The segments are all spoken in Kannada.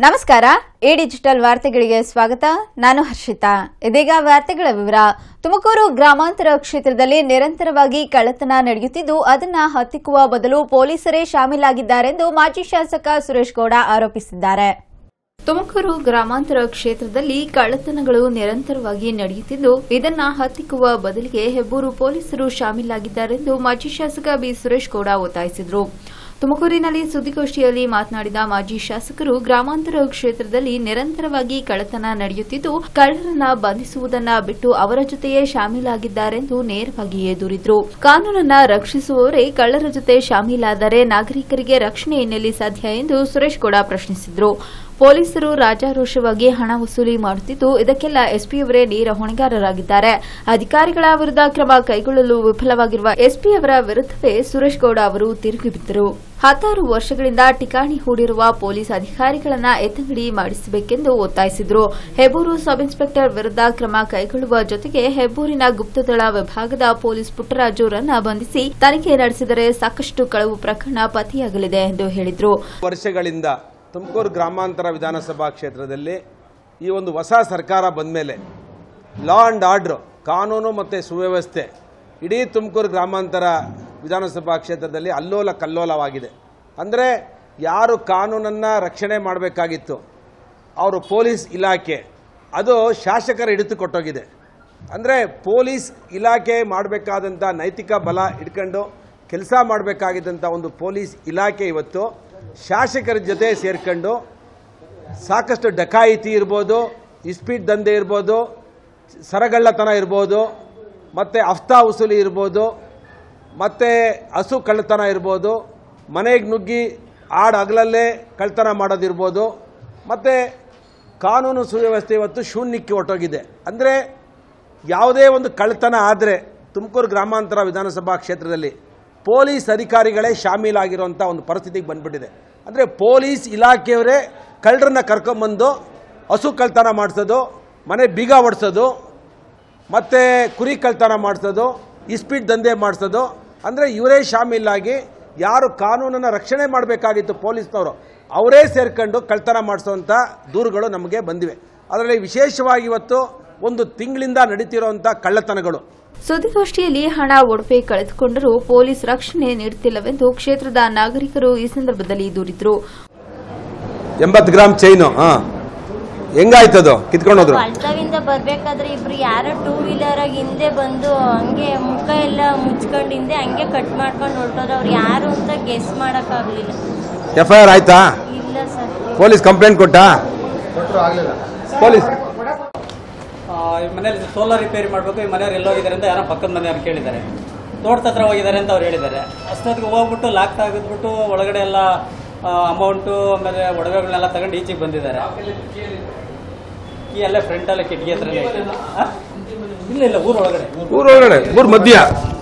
ನಮಸ್ಕಾರ ಎ ಡಿಜಿಟಲ್ ವಾರ್ತೆಗಳಿಗೆ ಸ್ವಾಗತ ನಾನು ಹರ್ಷಿತಾ ಇದೀಗ ವಾರ್ತೆಗಳ ವಿವರ ತುಮಕೂರು ಗ್ರಾಮಾಂತರ ಕ್ಷೇತ್ರದಲ್ಲಿ ನಿರಂತರವಾಗಿ ಕಳ್ಳತನ ನಡೆಯುತ್ತಿದ್ದು ಅದನ್ನ ಹತ್ತಿಕ್ಕುವ ಬದಲು ಪೊಲೀಸರೇ ಶಾಮೀಲಾಗಿದ್ದಾರೆಂದು ಮಾಜಿ ಶಾಸಕ ಸುರೇಶ್ ಗೌಡ ಆರೋಪಿಸಿದ್ದಾರೆ ತುಮಕೂರು ಗ್ರಾಮಾಂತರ ಕ್ಷೇತ್ರದಲ್ಲಿ ಕಳ್ಳತನಗಳು ನಿರಂತರವಾಗಿ ನಡೆಯುತ್ತಿದ್ದು ಇದನ್ನ ಹತ್ತಿಕ್ಕುವ ಬದಲಿಗೆ ಹೆಬ್ಬೂರು ಪೊಲೀಸರು ಶಾಮೀಲಾಗಿದ್ದಾರೆಂದು ಮಾಜಿ ಶಾಸಕ ಬಿ ಸುರೇಶ್ ಗೌಡ ಒತ್ತಾಯಿಸಿದರು ತುಮಕೂರಿನಲ್ಲಿ ಸುದ್ದಿಗೋಷ್ಠಿಯಲ್ಲಿ ಮಾತನಾಡಿದ ಮಾಜಿ ಶಾಸಕರು ಗ್ರಾಮಾಂತರ ಕ್ಷೇತ್ರದಲ್ಲಿ ನಿರಂತರವಾಗಿ ಕಳ್ಳತನ ನಡೆಯುತ್ತಿದ್ದು ಕಳ್ಳರನ್ನ ಬಂಧಿಸುವುದನ್ನ ಬಿಟ್ಟು ಅವರ ಜೊತೆಯೇ ಶಾಮೀಲಾಗಿದ್ದಾರೆಂದು ನೇರವಾಗಿಯೇ ದೂರಿದ್ರು ಕಾನೂನನ್ನ ರಕ್ಷಿಸುವವರೇ ಕಳ್ಳರ ಜೊತೆ ಶಾಮೀಲಾದರೆ ನಾಗರಿಕರಿಗೆ ರಕ್ಷಣೆ ಎನ್ನೆಲ್ಲಿ ಸಾಧ್ಯ ಎಂದು ಸುರೇಶ್ ಗೌಡ ಪ್ರಶ್ನಿಸಿದ್ರು ಪೊಲೀಸರು ರಾಜಾರೋಷವಾಗಿ ಹಣ ವಸೂಲಿ ಮಾಡುತ್ತಿದ್ದು ಇದಕ್ಕೆಲ್ಲ ಎಸ್ಪಿಯವರೇ ನೇರ ಹೊಣೆಗಾರರಾಗಿದ್ದಾರೆ ಅಧಿಕಾರಿಗಳ ವಿರುದ್ಧ ಕ್ರಮ ಕೈಗೊಳ್ಳಲು ವಿಫಲವಾಗಿರುವ ಎಸ್ಪಿಯವರ ವಿರುದ್ಧವೇ ಸುರೇಶ್ ಗೌಡ ಅವರು ತಿರುಗಿಬಿದ್ದರು ಹತ್ತಾರು ವರ್ಷಗಳಿಂದ ಠಿಕಾಣಿ ಹೂಡಿರುವ ಪೊಲೀಸ್ ಅಧಿಕಾರಿಗಳನ್ನ ಎತ್ತಂಗಡಿ ಮಾಡಿಸಬೇಕೆಂದು ಒತ್ತಾಯಿಸಿದರು ಹೆಬ್ಬೂರು ಸಬ್ ಇನ್ಸ್ಪೆಕ್ಟರ್ ವಿರುದ್ಧ ಕ್ರಮ ಕೈಗೊಳ್ಳುವ ಜೊತೆಗೆ ಹೆಬ್ಬೂರಿನ ಗುಪ್ತದಳ ವಿಭಾಗದ ಪೊಲೀಸ್ ಪುಟ್ಟರಾಜುರನ್ನ ಬಂಧಿಸಿ ತನಿಖೆ ನಡೆಸಿದರೆ ಸಾಕಷ್ಟು ಕಳವು ಪ್ರಕರಣ ಪತ್ತೆಯಾಗಲಿದೆ ಎಂದು ಹೇಳಿದರು ವರ್ಷಗಳಿಂದ ತುಮಕೂರು ಗ್ರಾಮಾಂತರ ವಿಧಾನಸಭಾ ಕ್ಷೇತ್ರದಲ್ಲಿ ಈ ಒಂದು ಹೊಸ ಸರ್ಕಾರ ಬಂದ ಮೇಲೆ ಲಾ ಆ್ಯಂಡ್ ಆರ್ಡ್ರ್ ಕಾನೂನು ಮತ್ತು ಸುವ್ಯವಸ್ಥೆ ಇಡೀ ತುಮಕೂರು ಗ್ರಾಮಾಂತರ ವಿಧಾನಸಭಾ ಕ್ಷೇತ್ರದಲ್ಲಿ ಅಲ್ಲೋಲ ಕಲ್ಲೋಲವಾಗಿದೆ ಅಂದರೆ ಯಾರು ಕಾನೂನನ್ನು ರಕ್ಷಣೆ ಮಾಡಬೇಕಾಗಿತ್ತು ಅವರು ಪೊಲೀಸ್ ಇಲಾಖೆ ಅದು ಶಾಸಕರ ಹಿಡಿತು ಕೊಟ್ಟೋಗಿದೆ ಅಂದರೆ ಪೊಲೀಸ್ ಇಲಾಖೆ ಮಾಡಬೇಕಾದಂಥ ನೈತಿಕ ಬಲ ಇಟ್ಕೊಂಡು ಕೆಲಸ ಮಾಡಬೇಕಾಗಿದ್ದಂಥ ಒಂದು ಪೊಲೀಸ್ ಇಲಾಖೆ ಇವತ್ತು ಶಾಸಕರ ಜೊತೆ ಸೇರ್ಕೊಂಡು ಸಾಕಷ್ಟು ಡಕಾಯಿತಿ ಇರ್ಬೋದು ಇಸ್ಪೀಟ್ ದಂಧೆ ಇರ್ಬೋದು ಸರಗಳ್ಳತನ ಇರ್ಬೋದು ಮತ್ತು ಅಫ್ತಾ ವಸೂಲಿ ಇರ್ಬೋದು ಮತ್ತು ಹಸು ಕಳ್ಳತನ ಇರ್ಬೋದು ಮನೆಗೆ ನುಗ್ಗಿ ಆಡು ಹಗಲಲ್ಲೇ ಕಳ್ತನ ಮಾಡೋದಿರ್ಬೋದು ಮತ್ತು ಕಾನೂನು ಸುವ್ಯವಸ್ಥೆ ಇವತ್ತು ಶೂನ್ಯಕ್ಕೆ ಹೊರಟೋಗಿದೆ ಅಂದರೆ ಯಾವುದೇ ಒಂದು ಕಳ್ಳತನ ಆದರೆ ತುಮಕೂರು ಗ್ರಾಮಾಂತರ ವಿಧಾನಸಭಾ ಕ್ಷೇತ್ರದಲ್ಲಿ ಪೊಲೀಸ್ ಅಧಿಕಾರಿಗಳೇ ಶಾಮೀಲಾಗಿರುವಂಥ ಒಂದು ಪರಿಸ್ಥಿತಿಗೆ ಬಂದ್ಬಿಟ್ಟಿದೆ ಅಂದರೆ ಪೊಲೀಸ್ ಇಲಾಖೆಯವರೇ ಕಳ್ಳರನ್ನ ಕರ್ಕೊಂಬಂದು ಹಸು ಕಳ್ತನ ಮಾಡಿಸೋದು ಮನೆ ಬೀಗ ಹೊಡ್ಸೋದು ಮತ್ತು ಕುರಿ ಕಳ್ತನ ಮಾಡಿಸೋದು ಇಸ್ಪೀಟ್ ದಂಧೆ ಮಾಡಿಸೋದು ಅಂದರೆ ಇವರೇ ಶಾಮೀಲಾಗಿ ಯಾರು ಕಾನೂನನ್ನು ರಕ್ಷಣೆ ಮಾಡಬೇಕಾಗಿತ್ತು ಪೊಲೀಸ್ನವರು ಅವರೇ ಸೇರ್ಕೊಂಡು ಕಳ್ತನ ಮಾಡಿಸೋವಂಥ ದೂರುಗಳು ನಮಗೆ ಬಂದಿವೆ ಅದರಲ್ಲಿ ವಿಶೇಷವಾಗಿ ಇವತ್ತು ಒಂದು ತಿಂಗಳಿಂದ ನಡೀತಿರುವಂಥ ಕಳ್ಳತನಗಳು ಸುದ್ದಿಗೋಷ್ಠಿಯಲ್ಲಿ ಹಣ ಒಡವೆ ಕಳೆದುಕೊಂಡರೂ ಪೊಲೀಸ್ ರಕ್ಷಣೆ ನೀಡುತ್ತಿಲ್ಲವೆಂದು ಕ್ಷೇತ್ರದ ನಾಗರಿಕರು ಈ ಸಂದರ್ಭದಲ್ಲಿ ದೂರಿದ್ರು ಎಂಬತ್ತು ಗ್ರಾಮ್ ಚೈನು ಹಾಂ ಹೆಂಗಾಯ್ತದು ಕಿತ್ಕೊಂಡು ಹೋದ್ರು ಅಲ್ತಾವಿಂದ ಬರ್ಬೇಕಾದ್ರೆ ಇಬ್ರು ಯಾರೋ ಟೂ ವೀಲರ್ ಆಗಿ ಹಿಂದೆ ಬಂದು ಹಂಗೆ ಮುಖ ಎಲ್ಲ ಮುಚ್ಕೊಂಡು ಹಿಂದೆ ಹಂಗೆ ಕಟ್ ಮಾಡ್ಕೊಂಡು ಹೊರಟೋರು ಅವ್ರು ಯಾರು ಅಂತ ಗೆಸ್ ಮಾಡೋಕ್ಕಾಗಲಿಲ್ಲ ಎಫ್ ಐ ಆರ್ ಆಯ್ತಾ ಇಲ್ಲ ಸರ್ ಪೊಲೀಸ್ ಕಂಪ್ಲೇಂಟ್ ಕೊಟ್ಟಾ ಪೊಲೀಸ್ ಆ, ಈ ಮನೇಲಿ ಸೋಲಾರ್ ರಿಪೇರಿ ಮಾಡಬೇಕು ಈ ಮನೆಯವ್ರು ಎಲ್ಲೋಗಿದ್ದಾರೆ ಅಂತ ಯಾರೋ ಪಕ್ಕದ ಮನೆಯವ್ರು ಕೇಳಿದ್ದಾರೆ ತೋಟದ ಹತ್ರ ಹೋಗಿದ್ದಾರೆ ಅಂತ ಅವ್ರು ಹೇಳಿದ್ದಾರೆ ಅಷ್ಟೊತ್ತಿಗೆ ಹೋಗ್ಬಿಟ್ಟು ಲಾಕ್ ತೆಗೆದ್ಬಿಟ್ಟು ಒಳಗಡೆ ಎಲ್ಲ ಅಮೌಂಟು ಆಮೇಲೆ ಒಡವೆಗಳನ್ನೆಲ್ಲ ತಗೊಂಡು ಈಚೆಗೆ ಬಂದಿದ್ದಾರೆ ಈ ಅಲ್ಲೇ ಫ್ರಂಟಲ್ಲೇ ಕಿಟಕಿ ಹತ್ರನೇ ಐತೆ ಆ? ಇಲ್ಲ ಇಲ್ಲ ಊರ ಒಳಗಡೆ ಊರೊಳಗಡೆ ಊರ್ ಮಧ್ಯ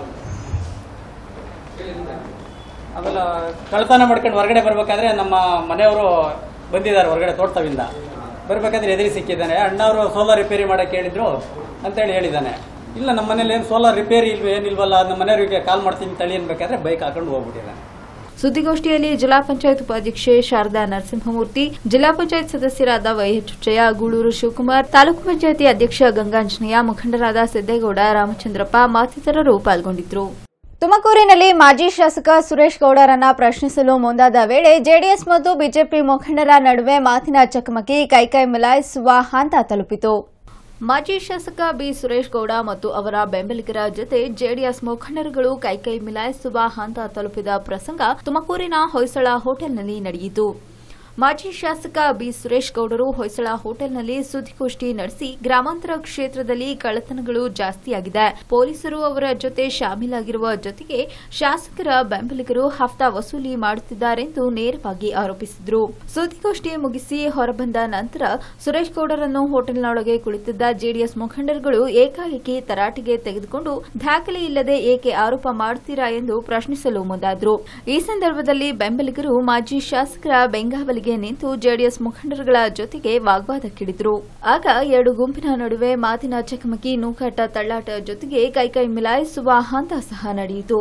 ಆಮೇಲೆ ಕಳ್ತನ ಮಾಡ್ಕೊಂಡು ಹೊರಗಡೆ ಬರ್ಬೇಕಾದ್ರೆ ನಮ್ಮ ಮನೆಯವರು ಬಂದಿದ್ದಾರೆ ಹೊರಗಡೆ ತೋಟದವಿಂದ ಬರ್ಬೇಕಾದ್ರೆ ಎದುರಿ ಸಿಕ್ಕಿದ್ದಾನೆ ಅಣ್ಣವರು ಸೋಲಾರ್ ರಿಪೇರಿ ಮಾಡಕ್ಕೆ ಹೇಳಿದ್ರು ಅಂತೇಳಿ ಹೇಳಿದ್ದಾನೆ ಇಲ್ಲ ನಮ್ಮ ಮನೇಲಿ ಏನು ಸೋಲಾರ್ ರಿಪೇರಿ ಇಲ್ವ ಏನಿಲ್ವಲ್ಲ ನಮ್ಮ ಮನೆಯವರಿಗೆ ಕಾಲ್ ಮಾಡ್ತೀನಿ ತಳಿ ಅನ್ಬೇಕಾದ್ರೆ ಬೈಕ್ ಹಾಕೊಂಡು ಹೋಗ್ಬಿಟ್ಟಿದ್ದಾನೆ ಸುದ್ದಿಗೋಷ್ಠಿಯಲ್ಲಿ ಜಿಲ್ಲಾ ಪಂಚಾಯತ್ ಉಪಾಧ್ಯಕ್ಷೆ ಶಾರದಾ ನರಸಿಂಹಮೂರ್ತಿ ಜಿಲ್ಲಾ ಪಂಚಾಯತ್ ಸದಸ್ಯರಾದ ವೈಎಚ್ ಹುಚ್ಚಯ್ಯ ಗೂಳೂರು ಶಿವಕುಮಾರ್ ತಾಲೂಕು ಪಂಚಾಯತಿ ಅಧ್ಯಕ್ಷ ಗಂಗಾಂಜನೇಯ ಮುಖಂಡರಾದ ಸಿದ್ದೇಗೌಡ ರಾಮಚಂದ್ರಪ್ಪ ಮತ್ತಿತರರು ಪಾಲ್ಗೊಂಡಿದ್ದರು ತುಮಕೂರಿನಲ್ಲಿ ಮಾಜಿ ಶಾಸಕ ಸುರೇಶ್ ಗೌಡರನ್ನ ಪ್ರಶ್ನಿಸಲು ಮುಂದಾದ ವೇಳೆ ಜೆಡಿಎಸ್ ಮತ್ತು ಬಿಜೆಪಿ ಮುಖಂಡರ ನಡುವೆ ಮಾತಿನ ಚಕಮಕಿ ಕೈಕೈ ಮಿಲಾಯಿಸುವ ಹಂತ ತಲುಪಿತು ಮಾಜಿ ಶಾಸಕ ಬಿ ಸುರೇಶ್ ಗೌಡ ಮತ್ತು ಅವರ ಬೆಂಬಲಿಗರ ಜೊತೆ ಜೆಡಿಎಸ್ ಮುಖಂಡರುಗಳು ಕೈಕೈ ಮಿಲಾಯಿಸುವ ಹಂತ ತಲುಪಿದ ಪ್ರಸಂಗ ತುಮಕೂರಿನ ಹೊಯ್ಸಳ ಹೋಟೆಲ್ನಲ್ಲಿ ನಡೆಯಿತು ಮಾಜಿ ಶಾಸಕ ಬಿ ಸುರೇಶ್ ಗೌಡರು ಹೊಯ್ಸಳ ಹೋಟೆಲ್ನಲ್ಲಿ ಸುದ್ದಿಗೋಷ್ಠಿ ನಡೆಸಿ ಗ್ರಾಮಾಂತರ ಕ್ಷೇತ್ರದಲ್ಲಿ ಕಳ್ಳತನಗಳು ಜಾಸ್ತಿಯಾಗಿದೆ ಪೊಲೀಸರು ಅವರ ಜೊತೆ ಶಾಮೀಲಾಗಿರುವ ಜೊತೆಗೆ ಶಾಸಕರ ಬೆಂಬಲಿಗರು ಹಫ್ತಾ ವಸೂಲಿ ಮಾಡುತ್ತಿದ್ದಾರೆಂದು ನೇರವಾಗಿ ಆರೋಪಿಸಿದರು ಸುದ್ದಿಗೋಷ್ಠಿ ಮುಗಿಸಿ ಹೊರಬಂದ ನಂತರ ಸುರೇಶ್ ಗೌಡರನ್ನು ಹೋಟೆಲ್ನೊಳಗೆ ಕುಳಿತಿದ್ದ ಜೆಡಿಎಸ್ ಮುಖಂಡರುಗಳು ಏಕಾಏಕಿ ತರಾಟೆಗೆ ತೆಗೆದುಕೊಂಡು ದಾಖಲೆ ಇಲ್ಲದೆ ಏಕೆ ಆರೋಪ ಮಾಡುತ್ತೀರಾ ಎಂದು ಪ್ರಶ್ನಿಸಲು ಮುಂದಾದರು ಈ ಸಂದರ್ಭದಲ್ಲಿ ಬೆಂಬಲಿಗರು ಮಾಜಿ ಶಾಸಕರ ಬೆಂಗಾವಲಿಗೆ ನಿಂತು ಜೆಡಿಎಸ್ ಮುಖಂಡರುಗಳ ಜೊತೆಗೆ ವಾಗ್ವಾದಕ್ಕಿಳಿದರು ಆಗ ಎರಡು ಗುಂಪಿನ ನಡುವೆ ಮಾತಿನ ಚಕಮಕಿ ನೂಕಾಟ ತಳ್ಳಾಟ ಜೊತೆಗೆ ಕೈಕೈ ಮಿಲಾಯಿಸುವ ಹಂತ ಸಹ ನಡೆಯಿತು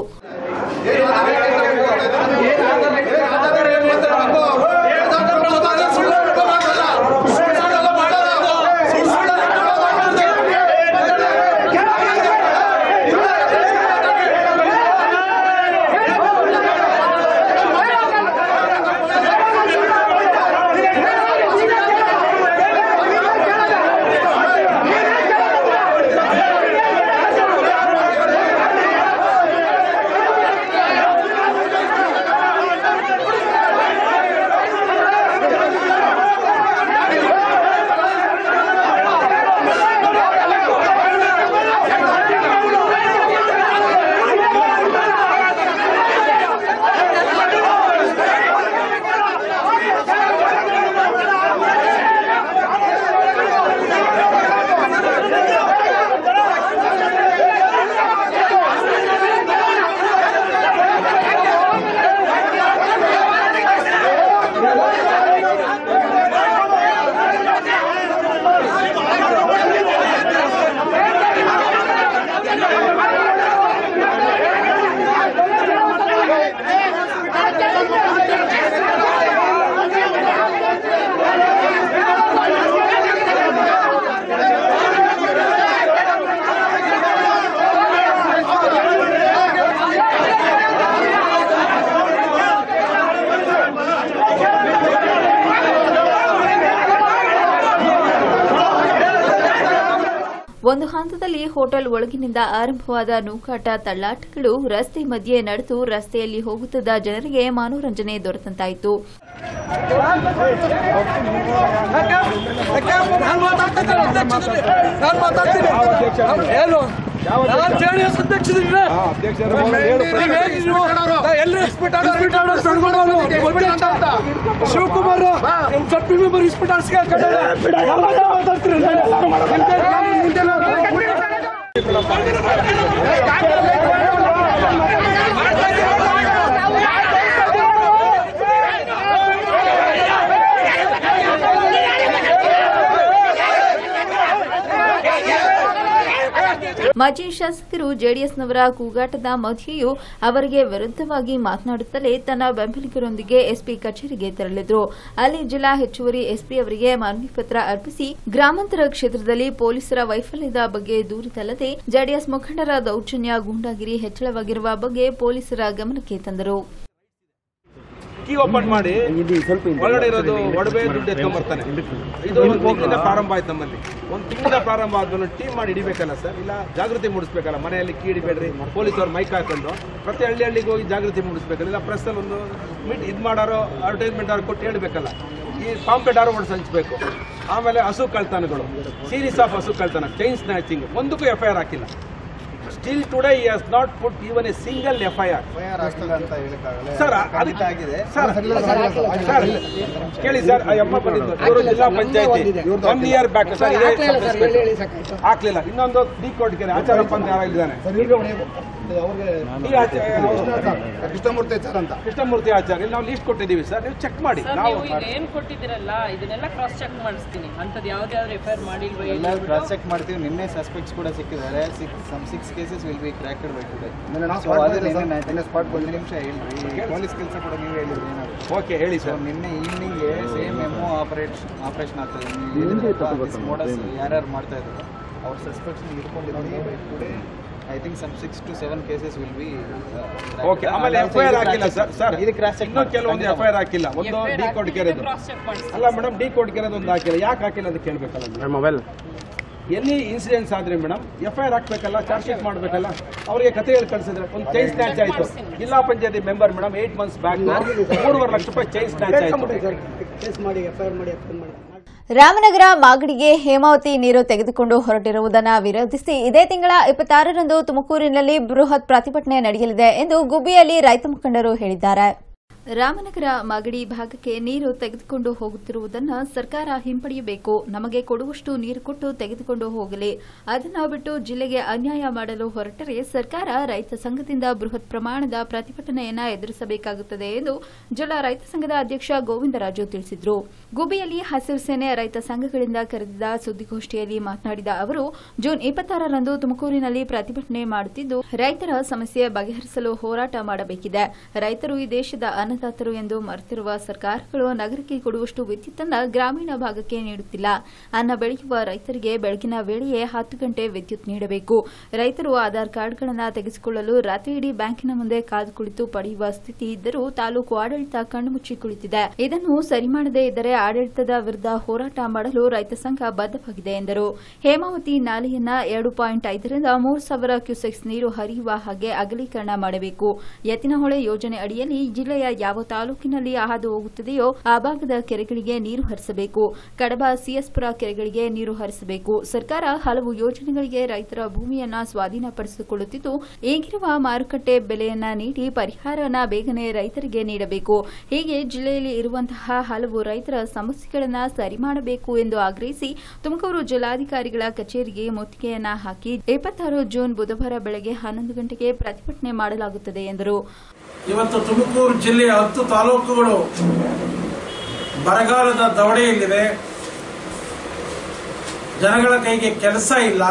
ಸುಳ್ಳು ಒಂದು ಹಂತದಲ್ಲಿ ಹೋಟೆಲ್ ಒಳಗಿನಿಂದ ಆರಂಭವಾದ ನೂಕಾಟ ತಳ್ಳಾಟಗಳು ರಸ್ತೆ ಮಧ್ಯೆ ನಡೆದು ರಸ್ತೆಯಲ್ಲಿ ಹೋಗುತ್ತಿದ್ದ ಜನರಿಗೆ ಮನೋರಂಜನೆ ದೊರೆತಂತಾಯಿತು ಏನು ನಾನು ಜೆಡಿಎಸ್ ಅಧ್ಯಕ್ಷರಿಲ್ಲ ಹಾ, ಅಧ್ಯಕ್ಷರೇ, ಹೇಳು ಶಿವಕುಮಾರ್ ನಿಮ್ ಸಬ್ ಮೆಂಬರ್ ಇಸ್ಪಿಟಾಲ್ಸ್ಗೆ ಮಾತಾಡ್ತೀರಿ ಮಾಜಿ ಶಾಸಕರು ಜೆಡಿಎಸ್ನವರ ಕೂಗಾಟದ ಮಧ್ಯೆಯೂ ಅವರಿಗೆ ವಿರುದ್ಧವಾಗಿ ಮಾತನಾಡುತ್ತಲೇ ತನ್ನ ಬೆಂಬಲಿಗರೊಂದಿಗೆ ಎಸ್ಪಿ ಕಚೇರಿಗೆ ತೆರಳಿದ್ರು ಅಲ್ಲಿ ಜಿಲ್ಲಾ ಹೆಚ್ಚುವರಿ ಎಸ್ಪಿ ಅವರಿಗೆ ಮನವಿ ಪತ್ರ ಅರ್ಪಿಸಿ ಗ್ರಾಮಾಂತರ ಕ್ಷೇತ್ರದಲ್ಲಿ ಪೊಲೀಸರ ವೈಫಲ್ಯದ ಬಗ್ಗೆ ದೂರಿದಲ್ಲದೆ ಜೆಡಿಎಸ್ ಮುಖಂಡರ ದೌರ್ಜನ್ಯ ಗೂಂಡಾಗಿರಿ ಹೆಚ್ಚಳವಾಗಿರುವ ಬಗ್ಗೆ ಪೊಲೀಸರ ಗಮನಕ್ಕೆ ತಂದರು ಕೀ ಓಪನ್ ಮಾಡಿ ಒಳಗಡೆ ಇರೋದು ಒಡವೆ ದುಡ್ಡು ಎತ್ಕೊಂಡ್ಬರ್ತಾನೆ ಇದು ಒಂದು ತಿಂಗಳಿಂದ ಪ್ರಾರಂಭ ಆಯ್ತು ನಮ್ಮಲ್ಲಿ ಒಂದು ತಿಂಗಳಿಂದ ಪ್ರಾರಂಭ ಆದ್ಮೇಲೆ ಟೀಮ್ ಮಾಡಿ ಹಿಡಿಬೇಕಲ್ಲ ಸರ್ ಇಲ್ಲ ಜಾಗೃತಿ ಮೂಡಿಸ್ಬೇಕಲ್ಲ ಮನೆಯಲ್ಲಿ ಕೀ ಹಿಡಿಬೇಡ್ರಿ ಪೊಲೀಸವ್ರು ಮೈಕ್ ಹಾಕೊಂಡು ಪ್ರತಿ ಹಳ್ಳಿ ಹಳ್ಳಿಗೆ ಹೋಗಿ ಜಾಗೃತಿ ಮೂಡಿಸ್ಬೇಕಲ್ಲ ಇಲ್ಲ ಪ್ರೆಸ್ಸಲ್ಲಿ ಒಂದು ಮೀಟ್ ಇದು ಮಾಡಾರೋ ಅಡ್ವರ್ಟೈಸ್ಮೆಂಟ್ ಅವ್ರು ಕೊಟ್ಟು ಹೇಳ್ಬೇಕಲ್ಲ ಈ ಪಾಂಪೆಟ್ ಆರೋ ಒಂದು ಹಂಚ್ಬೇಕು ಆಮೇಲೆ ಹಸು ಕಳ್ತನಗಳು ಸೀರೀಸ್ ಆಫ್ ಹಸು ಕಳ್ತನ ಚೈನ್ ಸ್ನ್ಯಾಚಿಂಗ್ ಒಂದಕ್ಕೂ ಎಫ್ ಐ ಆರ್ ಹಾಕಿಲ್ಲ still today he has not put even a single F I R sir ಅದಕ್ಕೆ ಸರ್ ಸರ್ ಕೇಳಿ ಸರ್ ಆ ಅಮ್ಮ ಬಂದಿದ್ದು ಇವರು ಜಿಲ್ಲಾ ಪಂಚಾಯತಿ ಒನ್ ಇಯರ್ ಬ್ಯಾಕ್ ಸರ್ ಇದೇ ಹಾಕ್ಲಿಲ್ಲ ಇನ್ನೊಂದು ಡಿ ಕೋರ್ಟ್ ಕೆರೆ ಆಚಾರಪ್ಪ ಅಂತ ಯಾರಾಗಿದ್ದಾನೆ ಈ ಆಚೆ- ಕೃಷ್ಣಮೂರ್ತಿ ಸರ್ ಅಂತ ಕೃಷ್ಣಮೂರ್ತಿ ಆಚಾರ್ಯ ಇಲ್ಲಿ ನಾವು ಲೀಸ್ಟ್ ಕೊಟ್ಟಿದ್ದೀವಿ ಸರ್ ನೀವು ಚೆಕ್ ಮಾಡಿ ಸರ್ ನಾವು ನೀವು ಈಗ ಏನ್ ಕೊಟ್ಟಿದ್ದೀರಲ್ಲ ಇದನ್ನೆಲ್ಲ ಕ್ರಾಸ್ ಚೆಕ್ ಮಾಡಿಸ್ತೀನಿ ಅಂತದ್ ಯಾವ್ದಾದ್ರು ಎಫ್ ಐ ಆರ್ ಮಾಡಿಲ್ವಾ ಎಲ್ಲ ಕ್ರಾಸ್ ಚೆಕ್ ಮಾಡ್ತೀವಿ ನಿನ್ನೆ ಸಸ್ಪೆಕ್ಟ್ಸ್ ಕೂಡ ಸಿಕ್ಕಿದ್ದಾರೆ six some six cases will be cracked by today ನಿನ್ನೆ ನಾವು ಸೊ spot ಅದೇ ಬಂದಿದ್ದೆ ನಿನ್ನೆ ಸರ್. ನಿನ್ನೆ spot ಒಂದು ನಿಮಿಷ ಹೇಳ್ರಿ ಪೊಲೀಸ್ ಕೆಲಸ ಕೂಡ ನೀವು ಹೇಳಿದ್ರಿ ಏನಾದ್ರು ಓಕೆ ಹೇಳಿ ಸೊ ಸರ್ ನಿನ್ನೆ ಈವ್ನಿಂಗ್ಗೆ ಸೇಮ್ ಎಮೋ ಆಪರೇಷನ್ ಆಪರೇಷನ್ ಆಗ್ತದೆ ಮೋಡಸ್ ಯಾರ್ಯಾರು ಮಾಡ್ತಾ ಇದ್ರು ಅವ್ರ ಸಸ್ಪೆಕ್ಟ್ಸ್ ಇಟ್ಕೊಂಡಿದ್ದೀವಿ by today I think some six to seven cases will be okay ಆಮೇಲೆ ಎಫ್ ಐ ಆರ್ ಹಾಕಿಲ್ಲ ಸರ್ ಸರ್ ಇದು ಕ್ರಾಸ್ ಚೆಕ್ ಇನ್ನೂ ಕೆಲವೊಂದು ಎಫ್ ಐ ಆರ್ ಹಾಕಿಲ್ಲ ಒಂದು ಡಿ ಕೋರ್ಟ್ ಕೆರೆದು ಕ್ರಾಸ್ ಚೆಕ್ ಮಾಡಿಸ್ತೀನಿ ಅಲ್ಲ ಮೇಡಮ್ ಡಿ ಕೋರ್ಟ್ ಕೆರೆದು ಒಂದು ಹಾಕಿಲ್ಲ ಯಾಕೆ ಹಾಕಿಲ್ಲ ಅಂತ ಕೇಳಬೇಕಲ್ಲ ಮೊಬೈಲ್ ಎಲ್ಲಿ ಇನ್ಸಿಡೆಂಟ್ಸ್ ಆದ್ರೆ ಮೇಡಮ್ ಎಫ್ ಐ ಆರ್ ಹಾಕ್ಬೇಕಲ್ಲ ಚಾರ್ಜ್ ಶೀಟ್ ಮಾಡಬೇಕಲ್ಲ ಅವರಿಗೆ ಕತೆ ಹೇಳಿ ಕಳಿಸಿದ್ರೆ ಒಂದು ಚೈನ್ ಸ್ನ್ಯಾಚ್ ಆಯ್ತು ಜಿಲ್ಲಾ ಪಂಚಾಯತಿ member madam eight months back ಮೂರುವರೆ ಲಕ್ಷ ರೂಪಾಯಿ ಚೈನ್ ಸ್ನ್ಯಾಚ್ ಆಯ್ತು ರಾಮನಗರ ಮಾಗಡಿಗೆ ಹೇಮಾವತಿ ನೀರು ತೆಗೆದುಕೊಂಡು ಹೊರಟಿರುವುದನ್ನು ವಿರೋಧಿಸಿ ಇದೇ ತಿಂಗಳ ಇಪ್ಪತ್ತಾರರಂದು ತುಮಕೂರಿನಲ್ಲಿ ಬೃಹತ್ ಪ್ರತಿಭಟನೆ ನಡೆಯಲಿದೆ ಎಂದು ಗುಬ್ಬಿಯಲ್ಲಿ ರೈತ ಮುಖಂಡರು ಹೇಳಿದ್ದಾರೆ ರಾಮನಗರ ಮಾಗಡಿ ಭಾಗಕ್ಕೆ ನೀರು ತೆಗೆದುಕೊಂಡು ಹೋಗುತ್ತಿರುವುದನ್ನು ಸರ್ಕಾರ ಹಿಂಪಡೆಯಬೇಕು ನಮಗೆ ಕೊಡುವಷ್ಟು ನೀರು ಕೊಟ್ಟು ತೆಗೆದುಕೊಂಡು ಹೋಗಲಿ ಅದನ್ನು ಬಿಟ್ಟು ಜಿಲ್ಲೆಗೆ ಅನ್ಯಾಯ ಮಾಡಲು ಹೊರಟರೆ ಸರ್ಕಾರ ರೈತ ಸಂಘದಿಂದ ಬೃಹತ್ ಪ್ರಮಾಣದ ಪ್ರತಿಭಟನೆಯನ್ನ ಎದುರಿಸಬೇಕಾಗುತ್ತದೆ ಎಂದು ಜಿಲ್ಲಾ ರೈತ ಸಂಘದ ಅಧ್ಯಕ್ಷ ಗೋವಿಂದರಾಜು ತಿಳಿಸಿದರು ಗುಬ್ಬಿಯಲ್ಲಿ ಹಸಿರು ಸೇನೆ ರೈತ ಸಂಘಗಳಿಂದ ಕರೆದಿದ್ದ ಸುದ್ದಿಗೋಷ್ಠಿಯಲ್ಲಿ ಮಾತನಾಡಿದ ಅವರು ಜೂನ್ ಇಪ್ಪತ್ತಾರರಂದು ತುಮಕೂರಿನಲ್ಲಿ ಪ್ರತಿಭಟನೆ ಮಾಡುತ್ತಿದ್ದು ರೈತರ ಸಮಸ್ಯೆ ಬಗೆಹರಿಸಲು ಹೋರಾಟ ಮಾಡಬೇಕಿದೆ ರೈತರು ಈ ದೇಶದ ಅನ್ನದಾತರು ಎಂದು ಮರೆತಿರುವ ಸರ್ಕಾರಗಳು ನಗರಕ್ಕೆ ಕೊಡುವಷ್ಟು ವಿದ್ಯುತ್ತನ್ನ ಗ್ರಾಮೀಣ ಭಾಗಕ್ಕೆ ನೀಡುತ್ತಿಲ್ಲ ಅನ್ನ ಬೆಳೆಯುವ ರೈತರಿಗೆ ಬೆಳಗಿನ ವೇಳೆಯೇ ಹತ್ತು ಗಂಟೆ ವಿದ್ಯುತ್ ನೀಡಬೇಕು ರೈತರು ಆಧಾರ್ ಕಾರ್ಡ್ಗಳನ್ನು ತೆಗೆಸಿಕೊಳ್ಳಲು ರಾತ್ರಿಯಿಡೀ ಬ್ಯಾಂಕಿನ ಮುಂದೆ ಕಾದು ಕುಳಿತು ಪಡೆಯುವ ಸ್ಥಿತಿ ಇದ್ದರೂ ತಾಲೂಕು ಆಡಳಿತ ಕಣ್ಣುಮುಚ್ಚಿ ಕುಳಿತಿದೆ ಇದನ್ನು ಸರಿ ಮಾಡದೇ ಇದ್ದರೆ ಆಡಳಿತದ ವಿರುದ್ಧ ಹೋರಾಟ ಮಾಡಲು ರೈತ ಸಂಘ ಬದ್ಧವಾಗಿದೆ ಎಂದರು ಹೇಮಾವತಿ ನಾಲೆಯನ್ನ ಎರಡು ಪಾಯಿಂಟ್ ಐದರಿಂದ ಮೂರು ಸಾವಿರ ಕ್ಯೂಸೆಕ್ಸ್ ನೀರು ಹರಿಯುವ ಹಾಗೆ ಅಗಲೀಕರಣ ಮಾಡಬೇಕು ಯತಿನಹೊಳೆ ಯೋಜನೆ ಅಡಿಯಲ್ಲಿ ಜಿಲ್ಲೆಯ ಯಾವ ತಾಲೂಕಿನಲ್ಲಿ ಹಾದು ಹೋಗುತ್ತದೆಯೋ ಆ ಭಾಗದ ಕೆರೆಗಳಿಗೆ ನೀರು ಹರಿಸಬೇಕು ಕಡಬ ಸಿಎಸ್ಪುರ ಕೆರೆಗಳಿಗೆ ನೀರು ಹರಿಸಬೇಕು ಸರ್ಕಾರ ಹಲವು ಯೋಜನೆಗಳಿಗೆ ರೈತರ ಭೂಮಿಯನ್ನ ಸ್ವಾಧೀನಪಡಿಸಿಕೊಳ್ಳುತ್ತಿದ್ದು ಈಗಿರುವ ಮಾರುಕಟ್ಟೆ ಬೆಲೆಯನ್ನ ನೀಡಿ ಪರಿಹಾರನ ಬೇಗನೆ ರೈತರಿಗೆ ನೀಡಬೇಕು ಹೀಗೆ ಜಿಲ್ಲೆಯಲ್ಲಿ ಇರುವಂತಹ ಹಲವು ರೈತರ ಸಮಸ್ಯೆಗಳನ್ನ ಸರಿ ಮಾಡಬೇಕು ಎಂದು ಆಗ್ರಹಿಸಿ ತುಮಕೂರು ಜಿಲ್ಲಾಧಿಕಾರಿಗಳ ಕಚೇರಿಗೆ ಮುತ್ತಿಗೆಯನ್ನ ಹಾಕಿ ಇಪ್ಪತ್ತಾರು ಜೂನ್ ಬುಧವಾರ ಬೆಳಗ್ಗೆ ಹನ್ನೊಂದು ಗಂಟೆಗೆ ಪ್ರತಿಭಟನೆ ಮಾಡಲಾಗುತ್ತದೆ ಎಂದರು ಇವತ್ತು ತುಮಕೂರು ಜಿಲ್ಲೆಯ ಹತ್ತು ತಾಲೂಕುಗಳು ಬರಗಾಲದ ದವಡೆಯಲ್ಲಿದೆ ಜನಗಳ ಕೈಗೆ ಕೆಲಸ ಇಲ್ಲ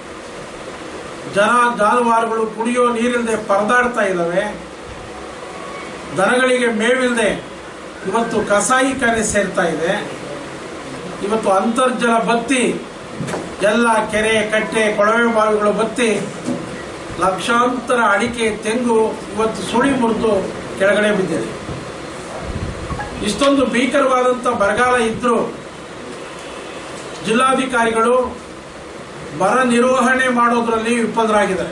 ಜನ ಜಾನುವಾರುಗಳು ಕುಡಿಯೋ ನೀರಿಲ್ಲದೆ ಪರದಾಡ್ತಾ ಇದ್ದಾವೆ ದನಗಳಿಗೆ ಮೇವಿಲ್ಲದೆ ಇವತ್ತು ಕಸಾಯಿಖಾನೆ ಸೇರ್ತಾ ಇದೆ ಇವತ್ತು ಅಂತರ್ಜಲ ಬತ್ತಿ ಎಲ್ಲ ಕೆರೆ ಕಟ್ಟೆ ಕೊಳವೆ ಬಾವಿಗಳು ಬತ್ತಿ ಲಕ್ಷಾಂತರ ಅಡಿಕೆ ತೆಂಗು ಇವತ್ತು ಸುಳಿ ಮುರಿದು ಕೆಳಗಡೆ ಬಿದ್ದಿದೆ ಇಷ್ಟೊಂದು ಭೀಕರವಾದಂಥ ಬರಗಾಲ ಇದ್ದರೂ ಜಿಲ್ಲಾಧಿಕಾರಿಗಳು ಬರ ನಿರ್ವಹಣೆ ಮಾಡೋದ್ರಲ್ಲಿ ವಿಫಲರಾಗಿದ್ದಾರೆ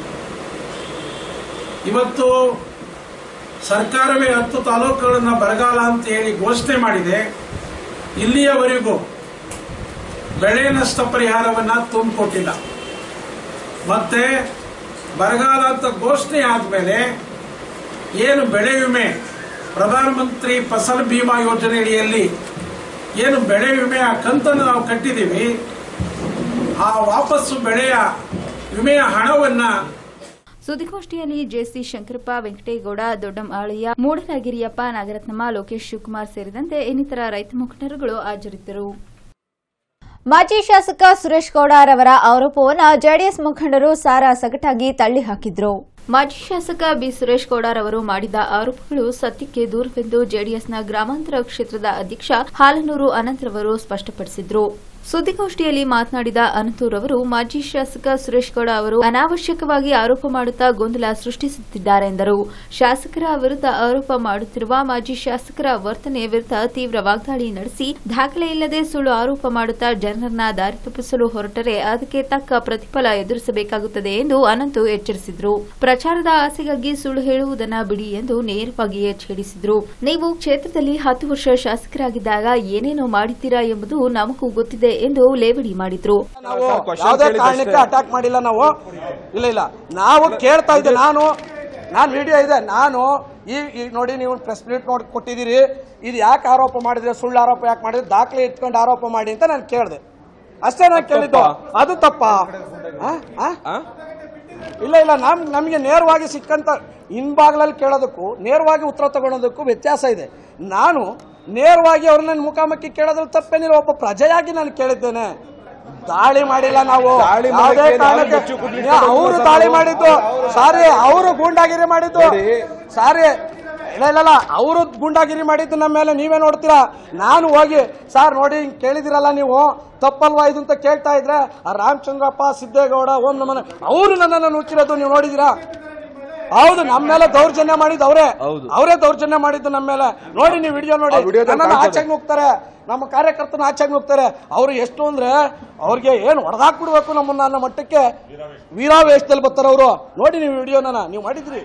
ಇವತ್ತು ಸರ್ಕಾರವೇ ಹತ್ತು ತಾಲೂಕುಗಳನ್ನ ಬರಗಾಲ ಅಂತ ಹೇಳಿ ಘೋಷಣೆ ಮಾಡಿದೆ ಇಲ್ಲಿಯವರೆಗೂ ಬೆಳೆ ನಷ್ಟ ಪರಿಹಾರವನ್ನ ತುಂಬಿಕೊಟ್ಟಿಲ್ಲ ಮತ್ತೆ ಬರಗಾಲ ಅಂತ ಘೋಷಣೆ ಆದಮೇಲೆ ಏನು ಬೆಳೆ ವಿಮೆ ಪ್ರಧಾನಮಂತ್ರಿ ಫಸಲ್ ಬಿಮಾ ಯೋಜನೆ ಅಡಿಯಲ್ಲಿ ಏನು ಬೆಳೆ ವಿಮೆಯ ಕಂತನ್ನು ನಾವು ಕಟ್ಟಿದ್ದೀವಿ ಆ ವಾಪಸ್ಸು ಬೆಳೆಯ ವಿಮೆಯ ಹಣವನ್ನ ಸುದ್ದಿಗೋಷ್ಠಿಯಲ್ಲಿ ಜೆಸಿ ಶಂಕರಪ್ಪ ವೆಂಕಟೇಗೌಡ ದೊಡ್ಡಂ ಆಳಯ್ಯ ಮೂಡಲಗಿರಿಯಪ್ಪ ನಾಗರತ್ನಮ್ಮ ಲೋಕೇಶ್ ಶಿವಕುಮಾರ್ ಸೇರಿದಂತೆ ಇನ್ನಿತರ ರೈತ ಮುಖಂಡರುಗಳು ಹಾಜರಿದ್ದರು ಮಾಜಿ ಶಾಸಕ ಸುರೇಶ್ ಗೌಡರವರ ಆರೋಪವನ್ನು ಜೆಡಿಎಸ್ ಮುಖಂಡರು ಸಾರಾ ಸಗಟಾಗಿ ತಳ್ಳಿಹಾಕಿದ್ರು ಮಾಜಿ ಶಾಸಕ ಬಿ ಸುರೇಶ್ ಗೌಡರವರು ಮಾಡಿದ ಆರೋಪಗಳು ಸತ್ಯಕ್ಕೆ ದೂರವೆಂದು ಜೆಡಿಎಸ್ನ ಗ್ರಾಮಾಂತರ ಕ್ಷೇತ್ರದ ಅಧ್ಯಕ್ಷ ಹಾಲನೂರು ಅನಂತರವರು ಸ್ಪಷ್ಟಪಡಿಸಿದ್ರು ಸುದ್ದಿಗೋಷ್ಠಿಯಲ್ಲಿ ಮಾತನಾಡಿದ ಅನಂತೂರ್ ಅವರು ಮಾಜಿ ಶಾಸಕ ಸುರೇಶ್ ಗೌಡ ಅವರು ಅನಾವಶ್ಯಕವಾಗಿ ಆರೋಪ ಮಾಡುತ್ತಾ ಗೊಂದಲ ಸೃಷ್ಟಿಸುತ್ತಿದ್ದಾರೆ ಎಂದರು ಶಾಸಕರ ವಿರುದ್ಧ ಆರೋಪ ಮಾಡುತ್ತಿರುವ ಮಾಜಿ ಶಾಸಕರ ವರ್ತನೆ ವಿರುದ್ಧ ತೀವ್ರ ವಾಗ್ದಾಳಿ ನಡೆಸಿ ದಾಖಲೆ ಇಲ್ಲದೆ ಸುಳ್ಳು ಆರೋಪ ಮಾಡುತ್ತಾ ಜನರನ್ನ ದಾರಿ ತಪ್ಪಿಸಲು ಹೊರಟರೆ ಅದಕ್ಕೆ ತಕ್ಕ ಪ್ರತಿಫಲ ಎದುರಿಸಬೇಕಾಗುತ್ತದೆ ಎಂದು ಅನಂತು ಎಚ್ಚರಿಸಿದರು ಪ್ರಚಾರದ ಆಸೆಗಾಗಿ ಸುಳ್ಳು ಹೇಳುವುದನ್ನ ಬಿಡಿ ಎಂದು ನೇರವಾಗಿ ಎಚ್ಚರಿಸಿದರು ನೀವು ಕ್ಷೇತ್ರದಲ್ಲಿ ಹತ್ತು ವರ್ಷ ಶಾಸಕರಾಗಿದ್ದಾಗ ಏನೇನು ಮಾಡಿದ್ದೀರಾ ಎಂಬುದು ನಮಗೂ ಗೊತ್ತಿದೆ ಎಂದು ಲೇವಡಿ ಮಾಡಿದ್ರು ನಾವು ಯಾವುದೇ ಕಾರಣಕ್ಕೆ ಅಟ್ಯಾಕ್ ಮಾಡಿಲ್ಲ ನಾವು ಇಲ್ಲ ಇಲ್ಲ ನಾವು ಕೇಳ್ತಾ ಇದ್ದೆ ನಾನು ನಾನು ವಿಡಿಯೋ ಇದೆ ನಾನು ಈ ಈಗ ನೋಡಿ ನೀವು ಪ್ರೆಸ್ ಮೀಟ್ ನೋಡಿ ಕೊಟ್ಟಿದ್ದೀರಿ ಇದು ಯಾಕೆ ಆರೋಪ ಮಾಡಿದ್ರೆ ಸುಳ್ಳು ಆರೋಪ ಯಾಕೆ ಮಾಡಿದ್ರೆ ದಾಖಲೆ ಇಟ್ಕೊಂಡು ಆರೋಪ ಮಾಡಿ ಅಂತ ನಾನು ಕೇಳಿದೆ ಅಷ್ಟೇ ನಾನು ಕೇಳಿದ್ದು ಅದು ತಪ್ಪ ಇಲ್ಲ ಇಲ್ಲ ನಮ್ ನಮಗೆ ನೇರವಾಗಿ ಸಿಕ್ಕಂತ ಹಿಂಬಾಗ್ಲಲ್ಲಿ ಕೇಳೋದಕ್ಕೂ ನೇರವಾಗಿ ಉತ್ತರ ತಗೊಳೋದಕ್ಕೂ ವ್ಯತ್ಯಾಸ ಇದೆ ನಾನು ನೇರವಾಗಿ ಅವ್ರನ್ನ ಮುಖಾಮುಖಿ ಕೇಳೋದ್ರಲ್ಲಿ ತಪ್ಪೇನಿಲ್ಲ ಒಬ್ಬ ಪ್ರಜೆಯಾಗಿ ನಾನು ಕೇಳಿದ್ದೇನೆ ದಾಳಿ ಮಾಡಿಲ್ಲ ನಾವು ದಾಳಿ ಯಾವುದೇ ಮಾಡಕ್ಕೆ ನಾವು ಕಾರಣಕ್ಕೆ ಮುಚ್ಚು ಕುಡ್ಲಿಕ್ಕೆ ಅವರು ಸರ್ ದಾಳಿ ನಾವು. ಮಾಡಿದ್ದು ಸಾರಿ ಅವರು ಗೂಂಡಾಗಿರಿ ಮಾಡಿದ್ದು ನೋಡಿ. ಸಾರಿ ಇಲ್ಲ ಇಲ್ಲ ಇಲ್ಲ ಅವರು ಗೂಂಡಾಗಿರಿ ಮಾಡಿದ್ದು ನಮ್ಮ ಮೇಲೆ ನೀವೇ ನೋಡ್ತೀರಾ ನಾನು ಹೋಗಿ ಸರ್ ನೋಡಿ ಹಿಂಗ್ ಕೇಳಿದಿರಲ್ಲ ನೀವು ತಪ್ಪಲ್ವಾ ಇದು ಅಂತ ಕೇಳ್ತಾ ಇದ್ರೆ ಆ ರಾಮಚಂದ್ರಪ್ಪ ಸಿದ್ದೇಗೌಡ ಓಂ ನಮನ ಅವರು ನನ್ನನ್ನು ನುಚ್ಚಿರೋದು ನೀವು ನೋಡಿದಿರಾ ಹೌದು ನಮ್ಮ ಮೇಲೆ ದೌರ್ಜನ್ಯ ಮಾಡಿದ್ದು ಅವರೇ ಹೌದು. ಅವರೇ ದೌರ್ಜನ್ಯ ಮಾಡಿದ್ದು ನಮ್ಮ ಮೇಲೆ ನೋಡಿ ನೀವು ವಿಡಿಯೋ ನೋಡಿ ಆ ವಿಡಿಯೋದಲ್ಲಿ ನನ್ನನ್ನು ಕಾಣ್ತದೆ. ಆಚೆಗೆ ಹೋಗ್ತಾರೆ ನಮ್ಮ ಕಾರ್ಯಕರ್ತನ ಆಚೆಗೆ ಹೋಗ್ತಾರೆ ಅವರು ಎಷ್ಟು ಅಂದ್ರೆ ಅವ್ರಿಗೆ ಏನು ಹೊಡೆದಾಕ್ಬಿಡ್ಬೇಕು ನಮ್ಮನ್ನ ಅನ್ನೋ ಮಟ್ಟಕ್ಕೆ ವೀರಾವೇಶದಲ್ಲಿ ಬರ್ತಾರೆ ಅವರು ನೋಡಿ ನೀವು ವಿಡಿಯೋನ ನೀವು ಮಾಡಿದ್ರಿ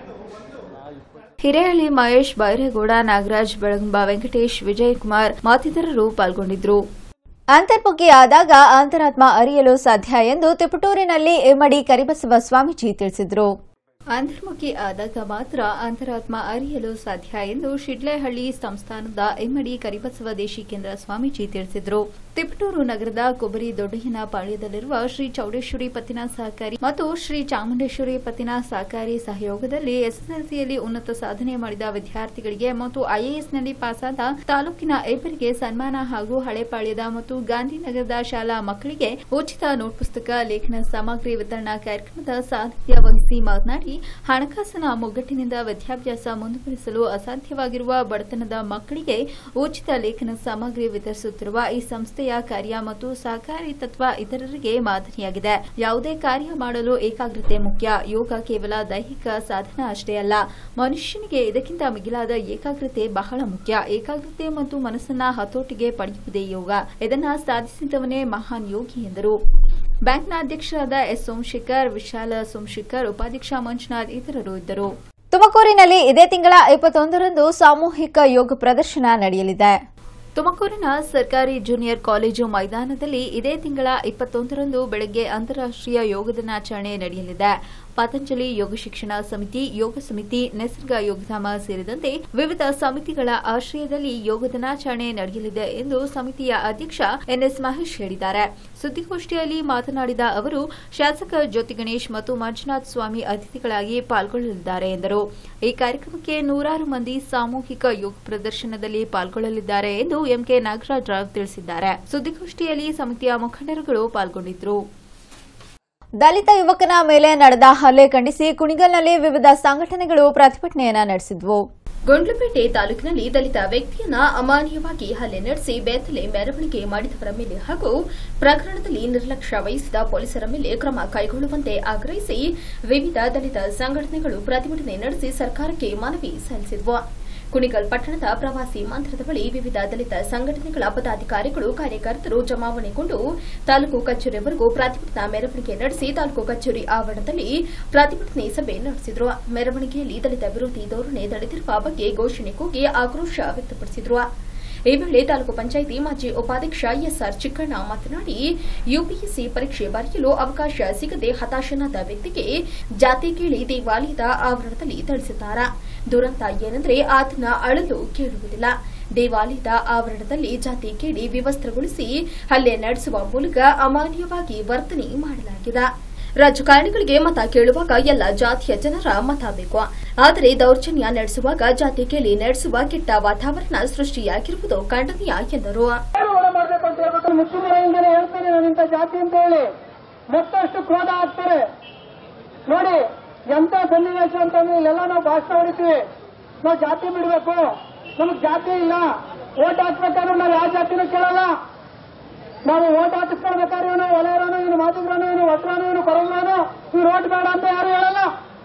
ಹಿರೇಹಳ್ಳಿ ಮಹೇಶ್ ಬೈರೇಗೌಡ ನಾಗರಾಜ್ ಬೆಳಗುಂಬ ವೆಂಕಟೇಶ್ ವಿಜಯಕುಮಾರ್ ಮತ್ತಿತರರು ಪಾಲ್ಗೊಂಡಿದ್ರು ಅಂತರ್ಮುಖಿ ಆದಾಗ ಅಂತರಾತ್ಮ ಅರಿಯಲು ಸಾಧ್ಯ ಎಂದು ತಿಪಟೂರಿನಲ್ಲಿ ಎಮ್ಮಡಿ ಕರಿಬಸವ ಸ್ವಾಮೀಜಿ ತಿಳಿಸಿದರು ಅಂತರ್ಮುಖಿ ಆದಾಗ ಮಾತ್ರ ಅಂತರಾತ್ಮ ಅರಿಯಲು ಸಾಧ್ಯ ಎಂದು ಶಿಡ್ಲೆಹಳ್ಳಿ ಸಂಸ್ಥಾನದ ಎಮ್ಮಡಿ ಕರಿಬಸವ ದೇಶಿಕೇಂದ್ರ ಸ್ವಾಮೀಜಿ ತಿಳಿಸಿದರು ತಿಪಟೂರು ನಗರದ ಕೊಬ್ಬರಿ ದೊಡ್ಡಯ್ಯನ ಪಾಳ್ಯದಲ್ಲಿರುವ ಶ್ರೀ ಚೌಡೇಶ್ವರಿ ಪತ್ತಿನ ಸಹಕಾರಿ ಮತ್ತು ಶ್ರೀ ಚಾಮುಂಡೇಶ್ವರಿ ಪತ್ತಿನ ಸಹಕಾರಿ ಸಹಯೋಗದಲ್ಲಿ ಎಸ್ಎಸ್ಎಲ್ಸಿಯಲ್ಲಿ ಉನ್ನತ ಸಾಧನೆ ಮಾಡಿದ ವಿದ್ಯಾರ್ಥಿಗಳಿಗೆ ಮತ್ತು ಐಎಎಸ್ನಲ್ಲಿ ಪಾಸಾದ ತಾಲೂಕಿನ ಇಬ್ಬರಿಗೆ ಸನ್ಮಾನ ಹಾಗೂ ಹಳೆಪಾಳ್ಯದ ಮತ್ತು ಗಾಂಧಿನಗರದ ಶಾಲಾ ಮಕ್ಕಳಿಗೆ ಉಚಿತ ನೋಟ್ ಪುಸ್ತಕ ಲೇಖನ ಸಾಮಗ್ರಿ ವಿತರಣಾ ಕಾರ್ಯಕ್ರಮದ ಸಾನ್ನಿಧ್ಯ ವಹಿಸಿ ಮಾತನಾಡಿ ಹಣಕಾಸಿನ ಮುಗ್ಗಟ್ಟಿನಿಂದ ವಿದ್ಯಾಭ್ಯಾಸ ಮುಂದುವರಿಸಲು ಅಸಾಧ್ಯವಾಗಿರುವ ಬಡತನದ ಮಕ್ಕಳಿಗೆ ಉಚಿತ ಲೇಖನ ಸಾಮಗ್ರಿ ವಿತರಿಸುತ್ತಿರುವ ಈ ಸಂಸ್ಥೆಯ ಕಾರ್ಯ ಮತ್ತು ಸಹಕಾರಿ ತತ್ವ ಇತರರಿಗೆ ಮಾದರಿಯಾಗಿದೆ ಯಾವುದೇ ಕಾರ್ಯ ಮಾಡಲು ಏಕಾಗ್ರತೆ ಮುಖ್ಯ ಯೋಗ ಕೇವಲ ದೈಹಿಕ ಸಾಧನ ಅಷ್ಟೇ ಅಲ್ಲ ಮನುಷ್ಯನಿಗೆ ಇದಕ್ಕಿಂತ ಮಿಗಿಲಾದ ಏಕಾಗ್ರತೆ ಬಹಳ ಮುಖ್ಯ ಏಕಾಗ್ರತೆ ಮತ್ತು ಮನಸ್ಸನ್ನ ಹತೋಟಿಗೆ ಪಡೆಯುವುದೇ ಯೋಗ ಇದನ್ನ ಸಾಧಿಸಿದವನೇ ಮಹಾನ್ ಯೋಗಿ ಎಂದರು ಬ್ಯಾಂಕ್ನ ಅಧ್ಯಕ್ಷರಾದ ಎಸ್ ಸೋಮಶೇಖರ್ ವಿಶಾಲ ಸೋಮಶೇಖರ್ ಉಪಾಧ್ಯಕ್ಷ ಮಂಜುನಾಥ್ ಇತರರು ಇದ್ದರು ತುಮಕೂರಿನಲ್ಲಿ ಇದೇ ತಿಂಗಳ ಇಪ್ಪತ್ತೊಂದರಂದು ಸಾಮೂಹಿಕ ಯೋಗ ಪ್ರದರ್ಶನ ನಡೆಯಲಿದೆ ತುಮಕೂರಿನ ಸರ್ಕಾರಿ ಜೂನಿಯರ್ ಕಾಲೇಜು ಮೈದಾನದಲ್ಲಿ ಇದೇ ತಿಂಗಳ ಇಪ್ಪತ್ತೊಂದರಂದು ಬೆಳಗ್ಗೆ ಅಂತಾರಾಷ್ಟೀಯ ಯೋಗ ದಿನಾಚರಣೆ ನಡೆಯಲಿದೆ ಪತಂಜಲಿ ಯೋಗ ಶಿಕ್ಷಣ ಸಮಿತಿ ಯೋಗ ಸಮಿತಿ ನಿಸರ್ಗ ಯೋಗಧಾಮ ಸೇರಿದಂತೆ ವಿವಿಧ ಸಮಿತಿಗಳ ಆಶ್ರಯದಲ್ಲಿ ಯೋಗ ದಿನಾಚರಣೆ ನಡೆಯಲಿದೆ ಎಂದು ಸಮಿತಿಯ ಅಧ್ಯಕ್ಷ ಎನ್ಎಸ್ ಮಹೇಶ್ ಹೇಳಿದ್ದಾರೆ ಸುದ್ದಿಗೋಷ್ಠಿಯಲ್ಲಿ ಮಾತನಾಡಿದ ಅವರು ಶಾಸಕ ಜ್ಯೋತಿ ಗಣೇಶ್ ಮತ್ತು ಮಂಜುನಾಥ್ ಸ್ವಾಮಿ ಅತಿಥಿಗಳಾಗಿ ಪಾಲ್ಗೊಳ್ಳಲಿದ್ದಾರೆ ಎಂದರು ಈ ಕಾರ್ಯಕ್ರಮಕ್ಕೆ ನೂರಾರು ಮಂದಿ ಸಾಮೂಹಿಕ ಯೋಗ ಪ್ರದರ್ಶನದಲ್ಲಿ ಪಾಲ್ಗೊಳ್ಳಲಿದ್ದಾರೆ ಎಂದು ಎಂಕೆ ನಾಗರಾಜ್ ರಾವ್ ತಿಳಿಸಿದ್ದಾರೆ ಸುದ್ದಿಗೋಷ್ಠಿಯಲ್ಲಿ ಸಮಿತಿಯ ಮುಖಂಡರುಗಳು ಪಾಲ್ಗೊಂಡಿದ್ದರು ದಲಿತ ಯುವಕನ ಮೇಲೆ ನಡೆದ ಹಲ್ಲೆ ಖಂಡಿಸಿ ಕುಣಿಗಲ್ನಲ್ಲಿ ವಿವಿಧ ಸಂಘಟನೆಗಳು ಪ್ರತಿಭಟನೆಯನ್ನ ನಡೆಸಿದ್ವು ಗುಂಡ್ಲುಪೇಟೆ ತಾಲೂಕಿನಲ್ಲಿ ದಲಿತ ವ್ಯಕ್ತಿಯನ್ನ ಅಮಾನ್ಯವಾಗಿ ಹಲ್ಲೆ ನಡೆಸಿ ಬೆತ್ತಲೆ ಮೆರವಣಿಗೆ ಮಾಡಿದವರ ಮೇಲೆ ಹಾಗೂ ಪ್ರಕರಣದಲ್ಲಿ ನಿರ್ಲಕ್ಷ್ಯ ವಹಿಸಿದ ಪೊಲೀಸರ ಮೇಲೆ ಕ್ರಮ ಕೈಗೊಳ್ಳುವಂತೆ ಆಗ್ರಹಿಸಿ ವಿವಿಧ ದಲಿತ ಸಂಘಟನೆಗಳು ಪ್ರತಿಭಟನೆ ನಡೆಸಿ ಸರ್ಕಾರಕ್ಕೆ ಮನವಿ ಸಲ್ಲಿಸಿದ್ವು ಕುಣಿಗಲ್ ಪಟ್ಟಣದ ಪ್ರವಾಸಿ ಮಂದಿರದ ಬಳಿ ವಿವಿಧ ದಲಿತ ಸಂಘಟನೆಗಳ ಪದಾಧಿಕಾರಿಗಳು ಕಾರ್ಯಕರ್ತರು ಜಮಾವಣೆಗೊಂಡು ತಾಲೂಕು ಕಚೇರಿವರೆಗೂ ಪ್ರತಿಭಟನಾ ಮೆರವಣಿಗೆ ನಡೆಸಿ ತಾಲೂಕು ಕಚೇರಿ ಆವರಣದಲ್ಲಿ ಪ್ರತಿಭಟನೆ ಸಭೆ ನಡೆಸಿದರು ಮೆರವಣಿಗೆಯಲ್ಲಿ ದಲಿತ ವಿರೋಧಿ ಧೋರಣೆ ತಡೆದಿರುವ ಬಗ್ಗೆ ಘೋಷಣೆ ಕೂಗಿ ಆಕ್ರೋಶ ವ್ಯಕ್ತಪಡಿಸಿದರು ಈ ವೇಳೆ ತಾಲೂಕು ಪಂಚಾಯಿತಿ ಮಾಜಿ ಉಪಾಧ್ಯಕ್ಷ ಎಸ್ಆರ್ ಚಿಕ್ಕಣ್ಣ ಮಾತನಾಡಿ ಯುಪಿಎಸ್ಸಿ ಪರೀಕ್ಷೆ ಬರೆಯಲು ಅವಕಾಶ ಸಿಗದೆ ಹತಾಶನಾದ ವ್ಯಕ್ತಿಗೆ ಜಾತಿ ಕೇಳಿ ದೇವಾಲಯದ ಆವರಣದಲ್ಲಿ ತಿಳಿಸಿದ್ದಾರೆ ದುರಂತ ಏನೆಂದರೆ ಆತನ ಅಳಲು ಕೇಳುವುದಿಲ್ಲ ದೇವಾಲಯದ ಆವರಣದಲ್ಲಿ ಜಾತಿ ಕೇಳಿ ವಿವಸ್ತ್ರಗೊಳಿಸಿ ಹಲ್ಲೆ ನಡೆಸುವ ಮೂಲಕ ಅಮಾನ್ಯವಾಗಿ ವರ್ತನೆ ಮಾಡಲಾಗಿದೆ ರಾಜಕಾರಣಿಗಳಿಗೆ ಮತ ಕೇಳುವಾಗ ಎಲ್ಲ ಜಾತಿಯ ಜನರ ಮತ ಬೇಕು ಆದರೆ ದೌರ್ಜನ್ಯ ನಡೆಸುವಾಗ ಜಾತಿ ಕೇಳಿ ನಡೆಸುವ ಕೆಟ್ಟ ವಾತಾವರಣ ಸೃಷ್ಟಿಯಾಗಿರುವುದು ಖಂಡನೀಯ ಎಂದರು ಮಾಡಬೇಕು ಅಂತ ಹೇಳ್ಬಿಟ್ಟು ಮುಖ್ಯಮಂತ್ರಿಯಿಂದಲೇ ಹೇಳ್ತೀನಿ ನಾನು ಇಂಥ ಜಾತಿ ಅಂತ ಹೇಳಿ ಮತ್ತಷ್ಟು ಕ್ರೋಧ ಆಗ್ತಾರೆ ನೋಡಿ ಎಂತ ಸನ್ನಿವೇಶ ಅಂತಂದ್ರೆ ಇಲ್ಲೆಲ್ಲ ನಾವು ಭಾಷಣ ಹೊಡಿತೀವಿ ನಾವು ಜಾತಿ ಬಿಡಬೇಕು ನಮಗ್ ಜಾತಿ ಇಲ್ಲ ಓಟ್ ಹಾಕ್ಬೇಕಾದ್ರೆ ನಾವು ಯಾವ ಜಾತಿನೂ ಕೇಳಲ್ಲ ನಾವು ಓಟ್ ಹಾಕಿಸ್ಕೊಳ್ಬೇಕಾದ್ರೆ ಇವನು ಒಲೆಯರೋನು ಇವನು ಮಾತಿಗ್ರನು ಇವನು ಒಟ್ರಾನು ಇವನು ಕೊರಗ್ರಾನು ಇವ್ರು ಓಟ್ ಬೇಡ ಅಂತ ಯಾರು ಹೇಳಲ್ಲ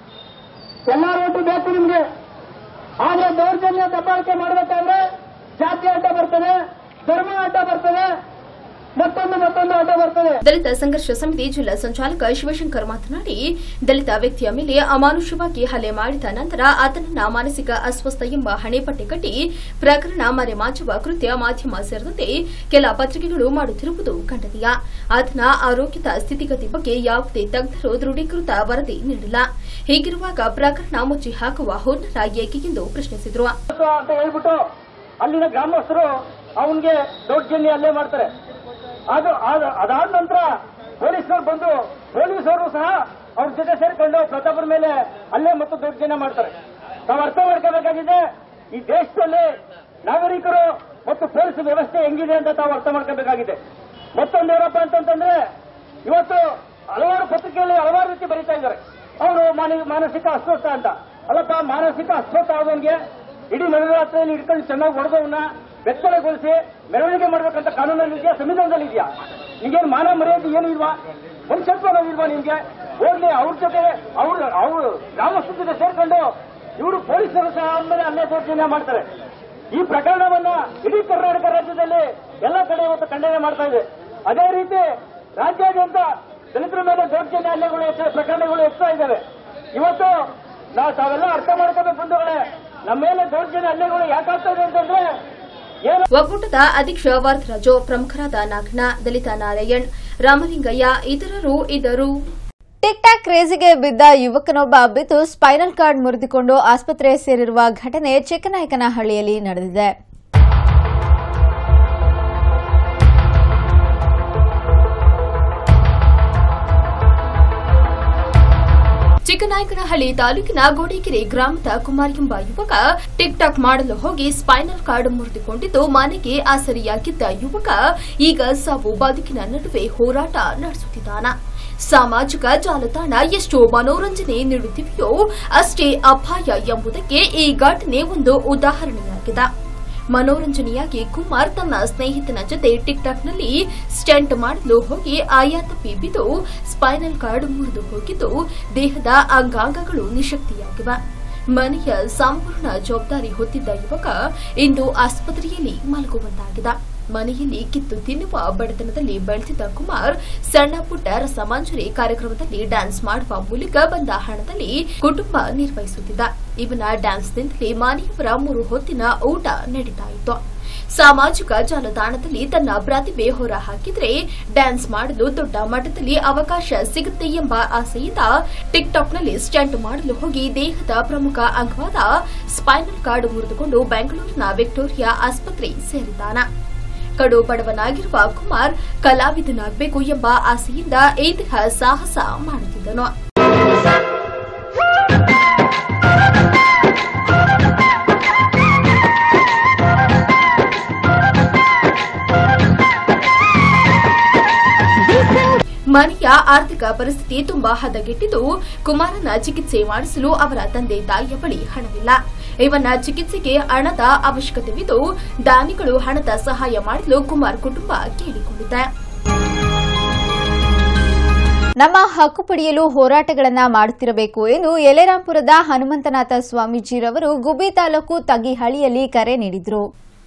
ಎಲ್ಲಾರು ಓಟು ಬೇಕು ನಿಮ್ಗೆ ಆದ್ರೆ ದೌರ್ಜನ್ಯ ದಬ್ಬಾಳಿಕೆ ಮಾಡಬೇಕಾದ್ರೆ ಜಾತಿ ಅಡ್ಡ ಬರ್ತದೆ ಧರ್ಮ ಅಡ್ಡ ಬರ್ತದೆ ಮತ್ತೊಂದು ಮತ್ತೊಂದು ಅಡ್ಡ ಬರ್ತದೆ ದಲಿತ ಸಂಘರ್ಷ ಸಮಿತಿ ಜಿಲ್ಲಾ ಸಂಚಾಲಕ ಶಿವಶಂಕರ್ ಮಾತನಾಡಿ ದಲಿತ ವ್ಯಕ್ತಿಯ ಮೇಲೆ ಅಮಾನುಷವಾಗಿ ಹಲ್ಲೆ ಮಾಡಿದ ನಂತರ ಆತನನ್ನ ಮಾನಸಿಕ ಅಸ್ವಸ್ಥ ಎಂಬ ಹಣೆಪಟ್ಟಿ ಕಟ್ಟಿ ಪ್ರಕರಣ ಮರೆಮಾಚುವ ಕೃತ್ಯ ಮಾಧ್ಯಮ ಸೇರಿದಂತೆ ಕೆಲ ಪತ್ರಿಕೆಗಳು ಮಾಡುತ್ತಿರುವುದು ಖಂಡನೀಯ ಆತನ ಆರೋಗ್ಯದ ಸ್ಥಿತಿಗತಿ ಬಗ್ಗೆ ಯಾವುದೇ ತಜ್ಞರು ದೃಢೀಕೃತ ವರದಿ ನೀಡಿಲ್ಲ ಹೀಗಿರುವಾಗ ಪ್ರಕರಣ ಮುಚ್ಚಿ ಹಾಕುವ ಹುನ್ನರ ಏಕೆ ಎಂದು ಪ್ರಶ್ನಿಸಿದರು ಅಂತ ಹೇಳ್ಬಿಟ್ಟು ಅಲ್ಲಿನ ಗ್ರಾಮಸ್ಥರು ಅವನ್ಗೆ ದೌರ್ಜನ್ಯ ಹಲ್ಲೆ ಮಾಡ್ತಾರೆ ಅದು ಅದು- ಅದಾದ ನಂತರ ಪೊಲೀಸರು ಬಂದು ಪೊಲೀಸರು ಸಹ ಅವ್ರ ಜೊತೆ ಸೇರ್ಕೊಂಡು ಪ್ರತಾಪರ ಮೇಲೆ ಹಲ್ಲೆ ಮತ್ತು ದೌರ್ಜನ್ಯ ಮಾಡ್ತಾರೆ ನಾವು ಅರ್ಥ ಮಾಡ್ಕೋಬೇಕಾಗಿದೆ ಈ ದೇಶದಲ್ಲಿ ನಾಗರಿಕರು ಮತ್ತು ಪೊಲೀಸ್ ವ್ಯವಸ್ಥೆ ಹೆಂಗಿದೆ ಅಂತ ತಾವು ಅರ್ಥ ಮಾಡ್ಕೋಬೇಕಾಗಿದೆ ಮತ್ತೊಂದು ಏನಪ್ಪ ಅಂತಂತಂದ್ರೆ ಇವತ್ತು ಹಲವಾರು ಪತ್ರಿಕೆಯಲ್ಲಿ ಹಲವಾರು ರೀತಿ ಬರೀತಾ ಇದ್ದಾರೆ ಅವರು ಮಾನಸಿಕ ಅಸ್ವಸ್ಥ ಅಂತ ಅಲ್ಲಪ್ಪ ಮಾನಸಿಕ ಅಸ್ವಸ್ಥ ಆದವನ್ಗೆ ಇಡೀ ನಡುರಾತ್ರಿಯಲ್ಲಿ ಹಿಡ್ಕೊಂಡು ಚೆನ್ನಾಗಿ ಹೊಡೆದವನ್ನ ಬೆತ್ತಲೆಗೊಳಿಸಿ ಮೆರವಣಿಗೆ ಮಾಡ್ಬೇಕಂತ ಕಾನೂನಲ್ಲಿ ಇದೆಯಾ ಸಂವಿಧಾನದಲ್ಲಿ ಇದೆಯಾ ನಿಂಗೇನು ಮಾನ ಮರ್ಯಾದೆ ಏನು ಇಲ್ವಾ ಮನುಷ್ಯತ್ವ ಇಲ್ವಾ ನಿಮ್ಗೆ ಹೋಗ್ಲಿ ಅವ್ರ ಜೊತೆ ಅವ್ರು ಅವರು ಗ್ರಾಮಸ್ಥರ ಜೊತೆ ಸೇರ್ಕೊಂಡು ಇವರು ಪೊಲೀಸರು ಸಹ ಆದ್ಮೇಲೆ ಅಲ್ಲೇ ದೌರ್ಜನ್ಯ ಮಾಡ್ತಾರೆ ಈ ಪ್ರಕರಣವನ್ನ ಇಡೀ ಕರ್ನಾಟಕ ರಾಜ್ಯದಲ್ಲಿ ಎಲ್ಲ ಕಡೆ ಇವತ್ತು ಖಂಡನೆ ಮಾಡ್ತಾ ಇದೆ ಅದೇ ರೀತಿ ರಾಜ್ಯಾದ್ಯಂತ ದಲಿತರ ಮೇಲೆ ದೌರ್ಜನ್ಯ ಹಲ್ಲೆಗಳು ಹೆಚ್ಚು ಪ್ರಕರಣಗಳು ಹೆಚ್ಚುತ್ತಾ ಇದ್ದಾವೆ ಇವತ್ತು ನಾವು ತಾವೆಲ್ಲ ಅರ್ಥ ಮಾಡ್ಕೋಬೇಕು ಬಂಧುಗಳೇ ನಮ್ಮ ಮೇಲೆ ದೌರ್ಜನ್ಯ ಹಲ್ಲೆಗಳು ಯಾಕಾಗ್ತಾ ಇದೆ ಅಂತಂದ್ರೆ ಏನು ಒಕ್ಕೂಟದ ಅಧ್ಯಕ್ಷ ವರದರಾಜು ಪ್ರಮುಖರಾದ ನಾಗಣ್ಣ ದಲಿತ ನಾರಾಯಣ್ ರಾಮಲಿಂಗಯ್ಯ ಇತರರು ಇದ್ದರು ಟಿಕ್ ಟಾಕ್ ಕ್ರೇಜಿಗೆ ಬಿದ್ದ ಯುವಕನೊಬ್ಬ ಬಿದ್ದು ಸ್ಪೈನಲ್ ಕಾರ್ಡ್ ಮುರಿದುಕೊಂಡು ಆಸ್ಪತ್ರೆ ಸೇರಿರುವ ಘಟನೆ ಚಿಕ್ಕನಾಯಕನಹಳ್ಳಿಯಲ್ಲಿ ನಡೆದಿದೆ ಚಿಕ್ಕನಾಯಕನಹಳ್ಳಿ ತಾಲೂಕಿನ ಗೋಡಿಕೆರೆ ಗ್ರಾಮದ ಕುಮಾರ್ ಎಂಬ ಯುವಕ ಟಿಕ್ ಟಾಕ್ ಮಾಡಲು ಹೋಗಿ ಸ್ಪೈನಲ್ ಕಾರ್ಡ್ ಮುರಿದುಕೊಂಡಿದ್ದು ಮನೆಗೆ ಆಸರಿಯಾಗಿದ್ದ ಯುವಕ ಈಗ ಸಾವು ಬದುಕಿನ ನಡುವೆ ಹೋರಾಟ ನಡೆಸುತ್ತಿದ್ದಾನ ಸಾಮಾಜಿಕ ಜಾಲತಾಣ ಎಷ್ಟು ಮನೋರಂಜನೆ ನೀಡುತ್ತಿವೆಯೋ ಅಷ್ಟೇ ಅಪಾಯ ಎಂಬುದಕ್ಕೆ ಈ ಘಟನೆ ಒಂದು ಉದಾಹರಣೆಯಾಗಿದೆ ಮನೋರಂಜನೆಯಾಗಿ ಕುಮಾರ್ ತನ್ನ ಸ್ನೇಹಿತನ ಜೊತೆ ಟಿಕ್ಟಾಕ್ನಲ್ಲಿ ಸ್ಟಂಟ್ ಮಾಡಲು ಹೋಗಿ ಆಯಾತಪ್ಪಿ ಬಿದ್ದು ಸ್ಪೈನಲ್ ಕಾರ್ಡ್ ಮುರಿದು ಹೋಗಿದ್ದು ದೇಹದ ಅಂಗಾಂಗಗಳು ನಿಶಕ್ತಿಯಾಗಿವೆ ಮನೆಯ ಸಂಪೂರ್ಣ ಜವಾಬ್ದಾರಿ ಹೊತ್ತಿದ್ದ ಯುವಕ ಇಂದು ಆಸ್ಪತ್ರೆಯಲ್ಲಿ ಮಲಗುವಂತಾಗಿದೆ ಮನೆಯಲ್ಲಿ ಕಿತ್ತು ತಿನ್ನುವ ಬಡತನದಲ್ಲಿ ಬೆಳೆದಿದ್ದ ಕುಮಾರ್ ಸಣ್ಣ ಪುಟ್ಟ ರಸಮಂಜರಿ ಕಾರ್ಯಕ್ರಮದಲ್ಲಿ ಡ್ಯಾನ್ಸ್ ಮಾಡುವ ಮೂಲಕ ಬಂದ ಹಣದಲ್ಲಿ ಕುಟುಂಬ ನಿರ್ವಹಿಸುತ್ತಿದ್ದ ಇವನ ಡ್ಯಾನ್ಸ್ನಿಂದಲೇ ಮನೆಯವರ ಮೂರು ಹೊತ್ತಿನ ಊಟ ನಡೀತಾ ಇತ್ತು ಸಾಮಾಜಿಕ ಜಾಲತಾಣದಲ್ಲಿ ತನ್ನ ಪ್ರತಿಭೆ ಹೊರ ಹಾಕಿದ್ರೆ ಡ್ಯಾನ್ಸ್ ಮಾಡಲು ದೊಡ್ಡ ಮಟ್ಟದಲ್ಲಿ ಅವಕಾಶ ಸಿಗುತ್ತೆ ಎಂಬ ಆಸೆಯಿಂದ ಟಿಕ್ಟಾಕ್ನಲ್ಲಿ ಸ್ಟಂಟ್ ಮಾಡಲು ಹೋಗಿ ದೇಹದ ಪ್ರಮುಖ ಅಂಗವಾದ ಸ್ಪೈನಲ್ ಕಾರ್ಡ್ ಮುರಿದುಕೊಂಡು ಬೆಂಗಳೂರಿನ ವಿಕ್ಟೋರಿಯಾ ಆಸ್ಪತ್ರೆ ಸೇರಿದ್ದಾನ ಕಡು ಬಡವನಾಗಿರುವ ಕುಮಾರ್ ಕಲಾವಿದನಾಗಬೇಕು ಎಂಬ ಆಸೆಯಿಂದ ಇಂತಹ ಸಾಹಸ ಮಾಡುತ್ತಿದ್ದನು ಮನೆಯ ಆರ್ಥಿಕ ಪರಿಸ್ಥಿತಿ ತುಂಬಾ ಹದಗೆಟ್ಟಿದ್ದು ಕುಮಾರನ ಚಿಕಿತ್ಸೆ ಮಾಡಿಸಲು ಅವರ ತಂದೆ ತಾಯಿಯ ಬಳಿ ಹಣವಿಲ್ಲ ಇವನ ಚಿಕಿತ್ಸೆಗೆ ಹಣದ ಅವಶ್ಯಕತೆವಿದ್ದು ದಾನಿಗಳು ಹಣದ ಸಹಾಯ ಮಾಡಲು ಕುಮಾರ್ ಕುಟುಂಬ ಕೇಳಿಕೊಂಡಿದೆ ನಮ್ಮ ಹಕ್ಕು ಪಡೆಯಲು ಹೋರಾಟಗಳನ್ನ ಮಾಡುತ್ತಿರಬೇಕು ಎಂದು ಯಲೆರಾಂಪುರದ ಹನುಮಂತನಾಥ ಸ್ವಾಮೀಜಿರವರು ಗುಬ್ಬಿ ತಾಲೂಕು ತಗ್ಗಿಹಳ್ಳಿಯಲ್ಲಿ ಕರೆ ನೀಡಿದರು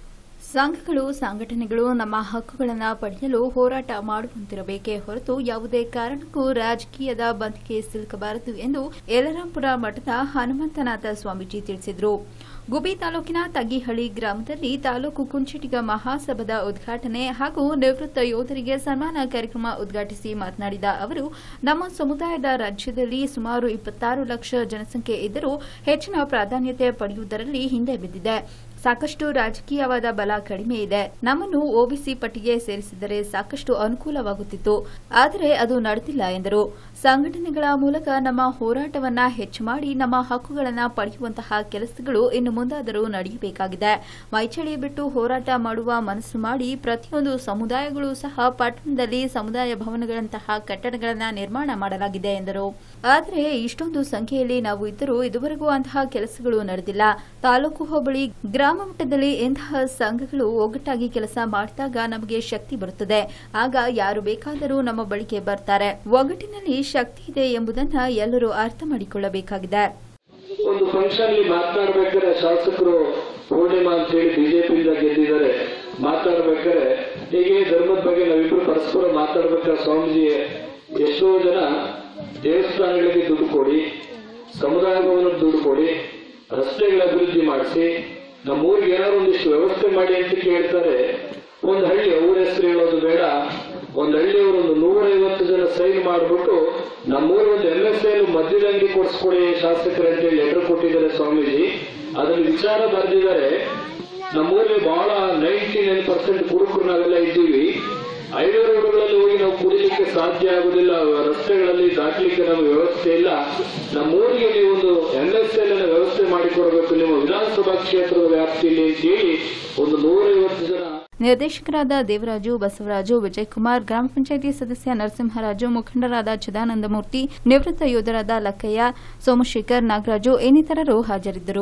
ಸಂಘಗಳು ಸಂಘಟನೆಗಳು ನಮ್ಮ ಹಕ್ಕುಗಳನ್ನು ಪಡೆಯಲು ಹೋರಾಟ ಮಾಡುವಂತಿರಬೇಕೇ ಹೊರತು ಯಾವುದೇ ಕಾರಣಕ್ಕೂ ರಾಜಕೀಯದ ಬಂದ್ಗೆ ಸಿಲುಕಬಾರದು ಎಂದು ಯಲರಾಂಪುರ ಮಠದ ಹನುಮಂತನಾಥ ಸ್ವಾಮೀಜಿ ತಿಳಿಸಿದರು ಗುಬಿ ತಾಲೂಕಿನ ತಗ್ಗಿಹಳ್ಳಿ ಗ್ರಾಮದಲ್ಲಿ ತಾಲೂಕು ಕುಂಚಿಟಿಗ ಮಹಾಸಭಾದ ಉದ್ಘಾಟನೆ ಹಾಗೂ ನಿವೃತ್ತ ಯೋಧರಿಗೆ ಸನ್ಮಾನ ಕಾರ್ಯಕ್ರಮ ಉದ್ಘಾಟಿಸಿ ಮಾತನಾಡಿದ ಅವರು ನಮ್ಮ ಸಮುದಾಯದ ರಾಜ್ಯದಲ್ಲಿ ಸುಮಾರು ಇಪ್ಪತ್ತಾರು ಲಕ್ಷ ಜನಸಂಖ್ಯೆ ಇದ್ದರೂ ಹೆಚ್ಚಿನ ಪ್ರಾಧಾನ್ಯತೆ ಪಡೆಯುವುದರಲ್ಲಿ ಹಿಂದೆ ಬಿದ್ದಿದೆ ಸಾಕಷ್ಟು ರಾಜಕೀಯವಾದ ಬಲ ಕಡಿಮೆ ಇದೆ ನಮ್ಮನ್ನು ಒಬಿಸಿ ಪಟ್ಟಿಗೆ ಸೇರಿಸಿದರೆ ಸಾಕಷ್ಟು ಅನುಕೂಲವಾಗುತ್ತಿತ್ತು ಆದರೆ ಅದು ನಡೆದಿಲ್ಲ ಎಂದರು ಸಂಘಟನೆಗಳ ಮೂಲಕ ನಮ್ಮ ಹೋರಾಟವನ್ನ ಹೆಚ್ಚು ಮಾಡಿ ನಮ್ಮ ಹಕ್ಕುಗಳನ್ನು ಪಡೆಯುವಂತಹ ಕೆಲಸಗಳು ಇನ್ನು ಮುಂದಾದರೂ ನಡೆಯಬೇಕಾಗಿದೆ ಮೈಚಳಿ ಬಿಟ್ಟು ಹೋರಾಟ ಮಾಡುವ ಮನಸ್ಸು ಮಾಡಿ ಪ್ರತಿಯೊಂದು ಸಮುದಾಯಗಳು ಸಹ ಪಟ್ಟಣದಲ್ಲಿ ಸಮುದಾಯ ಭವನಗಳಂತಹ ಕಟ್ಟಡಗಳನ್ನು ನಿರ್ಮಾಣ ಮಾಡಲಾಗಿದೆ ಎಂದರು ಆದರೆ ಇಷ್ಟೊಂದು ಸಂಖ್ಯೆಯಲ್ಲಿ ನಾವು ಇದ್ದರೂ ಇದುವರೆಗೂ ಅಂತಹ ಕೆಲಸಗಳು ನಡೆದಿಲ್ಲ ತಾಲೂಕು ಹೋಬಳಿ ಗ್ರಾಮ ಮಟ್ಟದಲ್ಲಿ ಇಂತಹ ಸಂಘಗಳು ಒಗ್ಗಟ್ಟಾಗಿ ಕೆಲಸ ಮಾಡಿದಾಗ ನಮಗೆ ಶಕ್ತಿ ಬರುತ್ತದೆ ಆಗ ಯಾರು ಬೇಕಾದರೂ ನಮ್ಮ ಬಳಿಗೆ ಬರ್ತಾರೆ ಒಗ್ಗಟ್ಟಿನಲ್ಲಿ ಶಕ್ತಿ ಇದೆ ಎಂಬುದನ್ನು ಎಲ್ಲರೂ ಅರ್ಥ ಮಾಡಿಕೊಳ್ಳಬೇಕಾಗಿದೆ ಒಂದು ಫಂಕ್ಷನ್ ಅಲ್ಲಿ ಮಾತನಾಡ್ಬೇಕಾದ್ರೆ ಶಾಸಕರು ಪೂರ್ಣಿಮಾ ಅಂತ ಹೇಳಿ ಬಿಜೆಪಿಯಿಂದ ಗೆದ್ದಿದ್ದಾರೆ ಮಾತಾಡ್ಬೇಕಾದ್ರೆ ಹೀಗೆ ಧರ್ಮದ ಬಗ್ಗೆ ನಾವಿಬ್ರು ಪರಸ್ಪರ ಮಾತಾಡ್ಬೇಕಾದ್ರೆ ಸ್ವಾಮೀಜಿ ಎಷ್ಟೋ ಜನ ದೇವಸ್ಥಾನಗಳಿಗೆ ದುಡ್ಡು ಕೊಡಿ ಸಮುದಾಯ ಭವನಕ್ಕೆ ದುಡ್ಡು ಕೊಡಿ ರಸ್ತೆಗಳ ಅಭಿವೃದ್ಧಿ ಮಾಡಿಸಿ ನಮ್ಮ ಊರಿಗೆ ಏನಾದ್ರು ಒಂದಿಷ್ಟು ವ್ಯವಸ್ಥೆ ಮಾಡಿ ಅಂತ ಕೇಳ್ತಾರೆ ಒಂದು ಹಳ್ಳಿ ಊರ ಹೆಸರು ಹೇಳೋದು ಬೇಡ ಒಂದು ಹಳ್ಳಿಯವರು ಒಂದು ನೂರೈವತ್ತು ಜನ ಸೈನ್ ಮಾಡಿಬಿಟ್ಟು ನಮ್ಮೂರ ಒಂದು ಎಂ ಎಸ್ ಐ ಮದ್ಯದಂಗಡಿ ಕೊಡಿಸ್ಕೊಡಿ ಶಾಸಕರು ಅಂತೇಳಿ ಲೆಟರ್ ಕೊಟ್ಟಿದ್ದಾರೆ ಸ್ವಾಮೀಜಿ ಅದ್ರಲ್ಲಿ ವಿಚಾರ ಬರೆದಿದ್ದಾರೆ ನಮ್ಮೂರಲ್ಲಿ ಬಹಳ ನೈಂಟಿ ನೈನ್ ಪರ್ಸೆಂಟ್ ಕುಡುಕರು ನಾವೆಲ್ಲ ಇದ್ದೀವಿ ಐದು ರೋಡ್ಗಳಲ್ಲಿ ಹೋಗಿ ನಾವು ಕುಡಿಲಿಕ್ಕೆ ಸಾಧ್ಯ ಆಗುದಿಲ್ಲ ರಸ್ತೆಗಳಲ್ಲಿ ದಾಟಲಿಕ್ಕೆ ನಮಗೆ ವ್ಯವಸ್ಥೆ ಇಲ್ಲ ನಮ್ಮೂರಿಗೆ ನೀವು ಒಂದು ಎನ್ ಎಸ್ ಎಲ್ ವ್ಯವಸ್ಥೆ ಮಾಡಿಕೊಡಬೇಕು ನಿಮ್ಮ ವಿಧಾನಸಭಾ ಕ್ಷೇತ್ರದ ವ್ಯಾಪ್ತಿಯಲ್ಲಿ ಅಂತ ಹೇಳಿ ಒಂದು ನೂರೈವತ್ತು ಜನ ನಿರ್ದೇಶಕರಾದ ದೇವರಾಜು ಬಸವರಾಜು ವಿಜಯಕುಮಾರ್ ಗ್ರಾಮ ಪಂಚಾಯಿತಿ ಸದಸ್ಯ ನರಸಿಂಹರಾಜು ಮುಖಂಡರಾದ ಚಿದಾನಂದಮೂರ್ತಿ ನಿವೃತ್ತ ಯೋಧರಾದ ಲಕ್ಕಯ್ಯ ಸೋಮಶೇಖರ್ ನಾಗರಾಜು ಇನ್ನಿತರರು ಹಾಜರಿದ್ದರು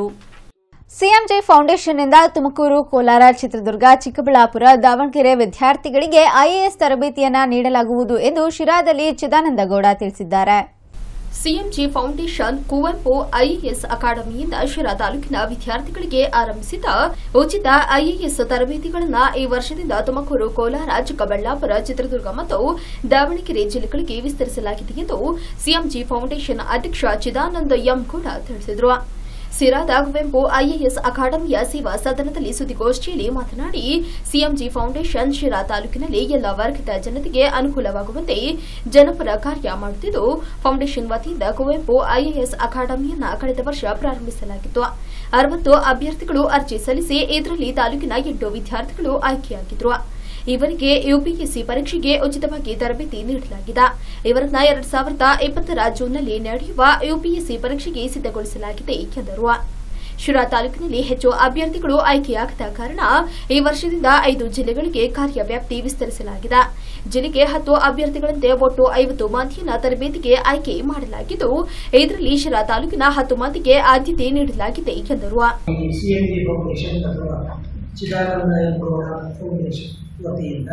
ಸಿಎಂಜೆ ಫೌಂಡೇಶನ್ನಿಂದ ತುಮಕೂರು ಕೋಲಾರ ಚಿತ್ರದುರ್ಗ ಚಿಕ್ಕಬಳ್ಳಾಪುರ ದಾವಣಗೆರೆ ವಿದ್ಯಾರ್ಥಿಗಳಿಗೆ ಐಎಎಸ್ ತರಬೇತಿಯನ್ನ ನೀಡಲಾಗುವುದು ಎಂದು ಶಿರಾದಲ್ಲಿ ಚಿದಾನಂದಗೌಡ ತಿಳಿಸಿದ್ದಾರೆ ಸಿಎಂಜಿ ಫೌಂಡೇಶನ್ ಕುವೆಂಪು ಐಎಎಸ್ ಅಕಾಡೆಮಿಯಿಂದ ಶಿರಾ ತಾಲೂಕಿನ ವಿದ್ಯಾರ್ಥಿಗಳಿಗೆ ಆರಂಭಿಸಿದ ಉಚಿತ ಐಎಎಸ್ ತರಬೇತಿಗಳನ್ನು ಈ ವರ್ಷದಿಂದ ತುಮಕೂರು ಕೋಲಾರ ಚಿಕ್ಕಬಳ್ಳಾಪುರ ಚಿತ್ರದುರ್ಗ ಮತ್ತು ದಾವಣಗೆರೆ ಜಿಲ್ಲೆಗಳಿಗೆ ವಿಸ್ತರಿಸಲಾಗಿದೆ ಎಂದು ಸಿಎಂಜಿ ಫೌಂಡೇಶನ್ ಅಧ್ಯಕ್ಷ ಚಿದಾನಂದ ಎಂ ಕೂಡ ತಿಳಿಸಿದರು ಸಿರಾದ ಕುವೆಂಪು ಐಎಎಸ್ ಅಕಾಡೆಮಿಯ ಸೇವಾ ಸದನದಲ್ಲಿ ಸುದ್ದಿಗೋಷ್ಠಿಯಲ್ಲಿ ಮಾತನಾಡಿ ಸಿಎಂಜಿ ಫೌಂಡೇಶನ್ ಶಿರಾ ತಾಲೂಕಿನಲ್ಲಿ ಎಲ್ಲ ವರ್ಗದ ಜನತೆಗೆ ಅನುಕೂಲವಾಗುವಂತೆ ಜನಪರ ಕಾರ್ಯ ಮಾಡುತ್ತಿದ್ದು ಫೌಂಡೇಶನ್ ವತಿಯಿಂದ ಕುವೆಂಪು ಐಎಎಸ್ ಅಕಾಡೆಮಿಯನ್ನ ಕಳೆದ ವರ್ಷ ಪ್ರಾರಂಭಿಸಲಾಗಿತ್ತು ಅರವತ್ತು ಅಭ್ಯರ್ಥಿಗಳು ಅರ್ಜಿ ಸಲ್ಲಿಸಿ ಇದರಲ್ಲಿ ತಾಲೂಕಿನ ಎಂಟು ವಿದ್ಯಾರ್ಥಿಗಳು ಆಯ್ಕೆಯಾಗಿದ್ರು ಇವರಿಗೆ ಯುಪಿಎಸ್ಸಿ ಪರೀಕ್ಷೆಗೆ ಉಚಿತವಾಗಿ ತರಬೇತಿ ನೀಡಲಾಗಿದೆ ಇವರನ್ನ ಎರಡ್ ಸಾವಿರದ ಇಪ್ಪತ್ತರ ಜೂನ್ನಲ್ಲಿ ನಡೆಯುವ ಯುಪಿಎಸ್ಸಿ ಪರೀಕ್ಷೆಗೆ ಸಿದ್ದಗೊಳಿಸಲಾಗಿದೆ ಎಂದರು ಶಿರಾ ತಾಲೂಕಿನಲ್ಲಿ ಹೆಚ್ಚು ಅಭ್ಯರ್ಥಿಗಳು ಆಯ್ಕೆಯಾಗದ ಕಾರಣ ಈ ವರ್ಷದಿಂದ ಐದು ಜಿಲ್ಲೆಗಳಿಗೆ ಕಾರ್ಯವ್ಯಾಪ್ತಿ ವಿಸ್ತರಿಸಲಾಗಿದೆ ಜಿಲ್ಲೆಗೆ ಹತ್ತು ಅಭ್ಯರ್ಥಿಗಳಂತೆ ಒಟ್ಟು ಐವತ್ತು ಮಂದಿಯನ್ನ ತರಬೇತಿಗೆ ಆಯ್ಕೆ ಮಾಡಲಾಗಿದ್ದು ಇದರಲ್ಲಿ ಶಿರಾ ತಾಲೂಕಿನ ಹತ್ತು ಮಂದಿಗೆ ಆದ್ಯತೆ ನೀಡಲಾಗಿದೆ ಎಂದರು ಸಿಎಂಜಿ ಫೌಂಡೇಶನ್ ಅಥವಾ ಚಿದಾನಂದ ಗೌಡ ಫೌಂಡೇಶನ್ ವತಿಯಿಂದ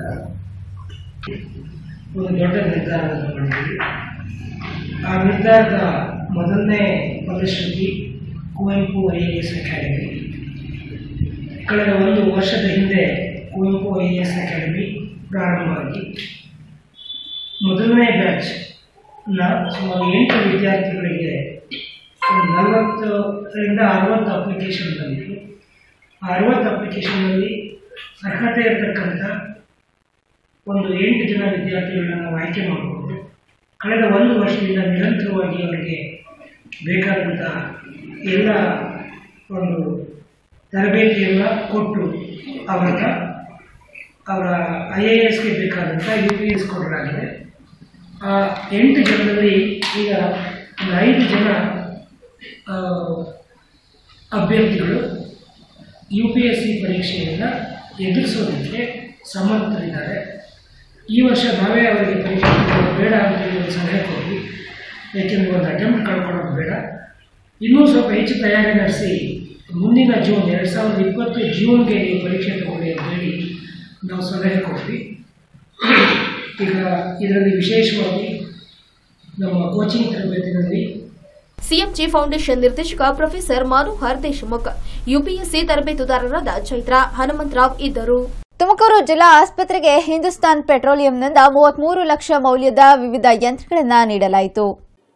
ಒಂದು ದೊಡ್ಡ ನಿರ್ಧಾರವನ್ನು ಮಾಡಿದ್ವಿ ಆ ನಿರ್ಧಾರದ ಮೊದಲನೇ ಫಲಶ್ರುತಿ Kuvempu I A S academy ಕಳೆದ ಒಂದು ವರ್ಷದ ಹಿಂದೆ Kuvempu I A S academy ಪ್ರಾರಂಭವಾಗಿ ಮೊದಲನೇ ಬ್ಯಾಚ್ ನ ಸುಮಾರು ಎಂಟು ವಿದ್ಯಾರ್ಥಿಗಳಿಗೆ ಒಂದು ನಲವತ್ತರಿಂದ ಅರವತ್ತು ಅಪ್ಲಿಕೇಶನ್ ಬಂದಿತ್ತು ಆ ಅರವತ್ತು ಅಪ್ಲಿಕೇಶನ್ನಲ್ಲಿ ಅರ್ಹತೆ ಇರತಕ್ಕಂಥ ಒಂದು ಎಂಟು ಜನ ವಿದ್ಯಾರ್ಥಿಗಳನ್ನ ನಾವು ಆಯ್ಕೆ ಮಾಡಿಕೊಂಡು ಕಳೆದ ಒಂದು ವರ್ಷದಿಂದ ನಿರಂತರವಾಗಿ ಅವರಿಗೆ ಬೇಕಾದಂಥ ಎಲ್ಲ ಒಂದು ತರಬೇತಿಯನ್ನು ಕೊಟ್ಟು ಅವರನ್ನ ಅವರ ಐ ಎ ಎಸ್ಗೆ ಬೇಕಾದಂಥ ಯು ಪಿ ಎಸ್ ಕೊಡಲಾಗಿದೆ ಆ ಎಂಟು ಜನರಲ್ಲಿ ಈಗ ಒಂದು ಐದು ಜನ ಆ, ಅಭ್ಯರ್ಥಿಗಳು ಯು ಪಿ ಎಸ್ ಸಿ ಪರೀಕ್ಷೆಯನ್ನು ಎದುರಿಸೋದಕ್ಕೆ ಸಮರ್ಥರಿದ್ದಾರೆ ಈ ವರ್ಷ ನಾವೇ ಅವರಿಗೆ ಪರೀಕ್ಷೆ ಕೊಡೋದು ಬೇಡ ಅಂತೇಳಿ ಒಂದು ಸಲಹೆ ಕೊಟ್ವಿ ಏಕೆಂದರೆ ಒಂದು ಅಟೆಂಪ್ಟ್ ಕಳ್ಕೊಳ್ಳೋದು ಬೇಡ ಇನ್ನೂ ಸ್ವಲ್ಪ ಹೆಚ್ಚು ತಯಾರಿ ನಡೆಸಿ ಮುಂದಿನ ಜೂನ್ ಎರಡು ಸಾವಿರದ ಇಪ್ಪತ್ತು ಜೂನ್ಗೆ ನೀವು ಪರೀಕ್ಷೆ ತಗೊಳ್ಳಿ ಅಂತ ಹೇಳಿ ನಾವು ಸಲಹೆ ಕೊಟ್ವಿ ಈಗ ಇದರಲ್ಲಿ ವಿಶೇಷವಾಗಿ ನಮ್ಮ ಕೋಚಿಂಗ್ ತರಬೇತಿನಲ್ಲಿ ಸಿಎಂಜಿ ಫೌಂಡೇಶನ್ ನಿರ್ದೇಶಕ ಪ್ರೊಫೆಸರ್ ಮನೋಹರ್ ದೇಶಮುಖ್ ಯುಪಿಎಸ್ಸಿ ತರಬೇತುದಾರರಾದ ಚೈತ್ರ ಹನುಮಂತರಾವ್ ಇದ್ದರು ತುಮಕೂರು ಜಿಲ್ಲಾ ಆಸ್ಪತ್ರೆಗೆ ಹಿಂದೂಸ್ತಾನ್ ಪೆಟ್ರೋಲಿಯಂನಿಂದ ಮೂವತ್ಮೂರು ಲಕ್ಷ ಮೌಲ್ಯದ ವಿವಿಧ ಯಂತ್ರಗಳನ್ನು ನೀಡಲಾಯಿತು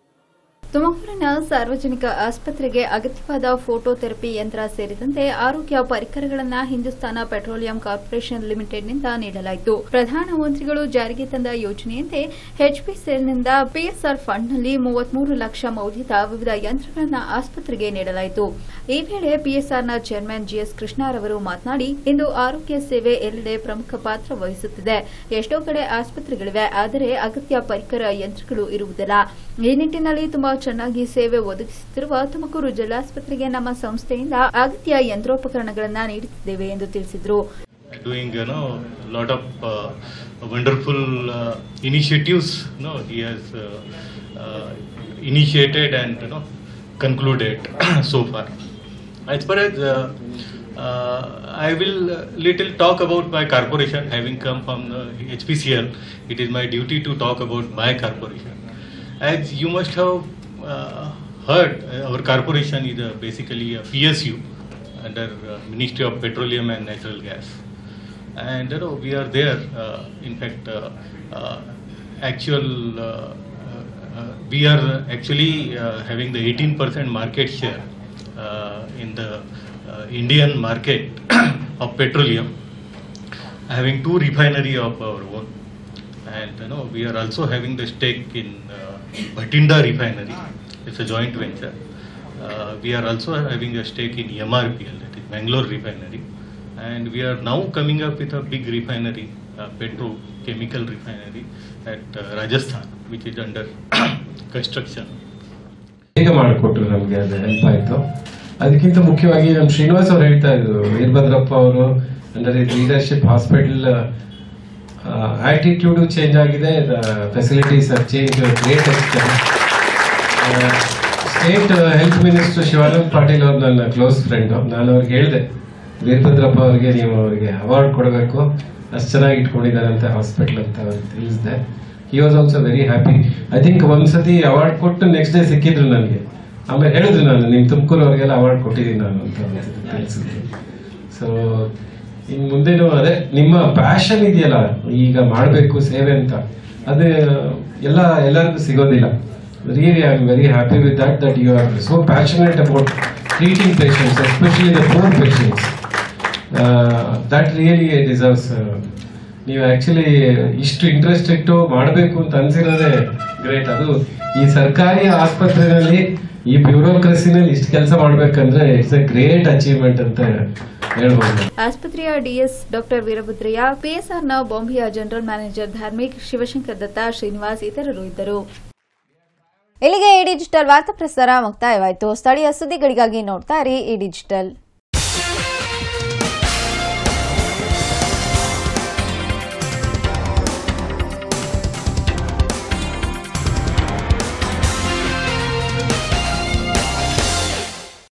ತುಮಕೂರಿನ ಸಾರ್ವಜನಿಕ ಆಸ್ಪತ್ರೆಗೆ ಅಗತ್ಯವಾದ ಫೋಟೋ ಥೆರಪಿ ಯಂತ್ರ ಸೇರಿದಂತೆ ಆರೋಗ್ಯ ಪರಿಕರಗಳನ್ನು ಹಿಂದೂಸ್ತಾನ ಪೆಟ್ರೋಲಿಯಂ ಕಾರ್ಪೊರೇಷನ್ ಲಿಮಿಟೆಡ್ನಿಂದ ನೀಡಲಾಯಿತು ಪ್ರಧಾನಮಂತ್ರಿಗಳು ಜಾರಿಗೆ ತಂದ ಯೋಜನೆಯಂತೆ ಎಚ್ಪಿಸಿಎಲ್ನಿಂದ ಪಿಎಸ್ಆರ್ ಫಂಡ್ನಲ್ಲಿ ಮೂವತ್ಮೂರು ಲಕ್ಷ ಮೌಲ್ಯದ ವಿವಿಧ ಯಂತ್ರಗಳನ್ನು ಆಸ್ಪತ್ರೆಗೆ ನೀಡಲಾಯಿತು ಈ ವೇಳೆ ಪಿಎಸ್ಆರ್ನ ಚೇರ್ಮನ್ ಜಿಎಸ್ ಕೃಷ್ಣರವರು ಮಾತನಾಡಿ ಇಂದು ಆರೋಗ್ಯ ಸೇವೆ ಎಲ್ಲೆಡೆ ಪ್ರಮುಖ ಪಾತ್ರ ವಹಿಸುತ್ತಿದೆ ಎಷ್ಟೋ ಕಡೆ ಆಸ್ಪತ್ರೆಗಳಿವೆ ಆದರೆ ಅಗತ್ಯ ಪರಿಕರ ಯಂತ್ರಗಳು ಇರುವುದಿಲ್ಲ ಈ ನಿಟ್ಟಿನಲ್ಲಿ ತುಂಬಾ ಚೆನ್ನಾಗಿ ಸೇವೆ ಒದಗಿಸುತ್ತಿರುವ ತುಮಕೂರು ಜಿಲ್ಲಾಸ್ಪತ್ರೆಗೆ ನಮ್ಮ ಸಂಸ್ಥೆಯಿಂದ ಅಗತ್ಯ ಯಂತ್ರೋಪಕರಣಗಳನ್ನು ನೀಡುತ್ತಿದ್ದೇವೆ ಎಂದು ತಿಳಿಸಿದರು doing you know a lot of uh, wonderful uh, initiatives no he has uh, uh, initiated and you know concluded so far as far as uh, uh, I will uh, little talk about my corporation having come from the HPCL it is my duty to talk about my corporation as you must have uh, heard uh, our corporation is uh, basically a PSU under uh, Ministry of Petroleum and Natural Gas and you know we are there uh, in fact uh, uh, actual uh, uh, we are actually uh, having the 18% market share uh, in the uh, Indian market of petroleum having two refinery of our own and you know we are also having the stake in uh, Bhatinda refinery it's a joint venture uh, we are also having a stake in MRPL that is Bangalore refinery and we are now coming up with a big refinery, uh, petrochemical refinery at uh, Rajasthan, which is under construction. ಬೇಗ ಮಾಡಿಕೊಟ್ರು ನಮಗೆ ಅದು ಹೆಲ್ಪ್ ಆಯ್ತು ಅದಕ್ಕಿಂತ ಮುಖ್ಯವಾಗಿ ನಮ್ಮ ಶ್ರೀನಿವಾಸ್ ಅವ್ರು ಹೇಳ್ತಾ ಇದ್ರು ವೀರಭದ್ರಪ್ಪ ಅವರು under leadership hospital attitude change ಆಗಿದೆ facilities are change great state health minister Shivanand Patil ಅವ್ರು ನನ್ನ ಕ್ಲೋಸ್ ಫ್ರೆಂಡ್ ನಾನು ಅವ್ರಿಗೆ ಹೇಳಿದೆ ವೀರಭದ್ರಪ್ಪ ಅವರಿಗೆ ನೀವು ಅವರಿಗೆ ಅವಾರ್ಡ್ ಕೊಡಬೇಕು ಅಷ್ಟು ಚೆನ್ನಾಗಿ ಇಟ್ಕೊಂಡಿದ್ದಾರಂತೆ ಹಾಸ್ಪಿಟಲ್ ಅಂತ ಅವ್ರಿಗೆ ತಿಳಿಸಿದೆ he was also very happy I think ಒಂದ್ಸತಿ ಅವಾರ್ಡ್ ಕೊಟ್ಟು ನೆಕ್ಸ್ಟ್ ಡೇ ಸಿಕ್ಕಿದ್ರು ನನಗೆ ಆಮೇಲೆ ಹೇಳಿದ್ರು ನಾನು ನಿಮ್ಮ ತುಮಕೂರು ಅವ್ರಿಗೆಲ್ಲ ಅವಾರ್ಡ್ ಕೊಟ್ಟಿದ್ದೀನಿ ನಾನು ಅಂತ ತಿಳಿಸಿದ್ರು ಸೊ ಇನ್ನು ಮುಂದೇನು ಅದೇ ನಿಮ್ಮ ಪ್ಯಾಷನ್ ಇದೆಯಲ್ಲ ಈಗ ಮಾಡಬೇಕು ಸೇವೆ ಅಂತ ಅದೇ ಎಲ್ಲ ಎಲ್ಲರಿಗೂ ಸಿಗೋದಿಲ್ಲ really I am very happy with that that you are so passionate about treating patients especially the poor patients that really deserves ನೀವು ಆಕ್ಚುಲಿ ಇಷ್ಟು ಇಂಟ್ರೆಸ್ಟ್ ಇಟ್ಟು ಮಾಡಬೇಕು ಅಂತ ಅನ್ಸಿರೋದೇ ಗ್ರೇಟ್ ಅದು ಈ ಸರ್ಕಾರಿ ಆಸ್ಪತ್ರೆಯಲ್ಲಿ ಈ ಬ್ಯೂರೋಕ್ರಸಿನಲ್ಲಿ ಇಷ್ಟು ಕೆಲಸ ಮಾಡ್ಬೇಕಂದ್ರೆ ಇಟ್ಸ್ ಎ ಗ್ರೇಟ್ ಅಚೀವ್ಮೆಂಟ್ ಅಂತ ಹೇಳ್ಬೋದು ಆಸ್ಪತ್ರೆಯ ಡಿಎಸ್ ಡಾಕ್ಟರ್ ವೀರಭದ್ರಯ್ಯ ಪಿಎಸ್ಆರ್ನ ಬಾಂಬೆಯ ಜನರಲ್ ಮ್ಯಾನೇಜರ್ ಧಾರ್ಮಿಕ್ ಶಿವಶಂಕರ್ ದತ್ತ ಶ್ರೀನಿವಾಸ್ ಇತರರು ಇದ್ದರು ಇಲ್ಲಿಗೆ ಈ ಡಿಜಿಟಲ್ ವಾರ್ತಾ ಪ್ರಸಾರ ಮುಕ್ತಾಯವಾಯಿತು ಸ್ಥಳೀಯ ಸುದ್ದಿಗಳಿಗಾಗಿ ನೋಡ್ತಾ ಇರಿ ಈ ಡಿಜಿಟಲ್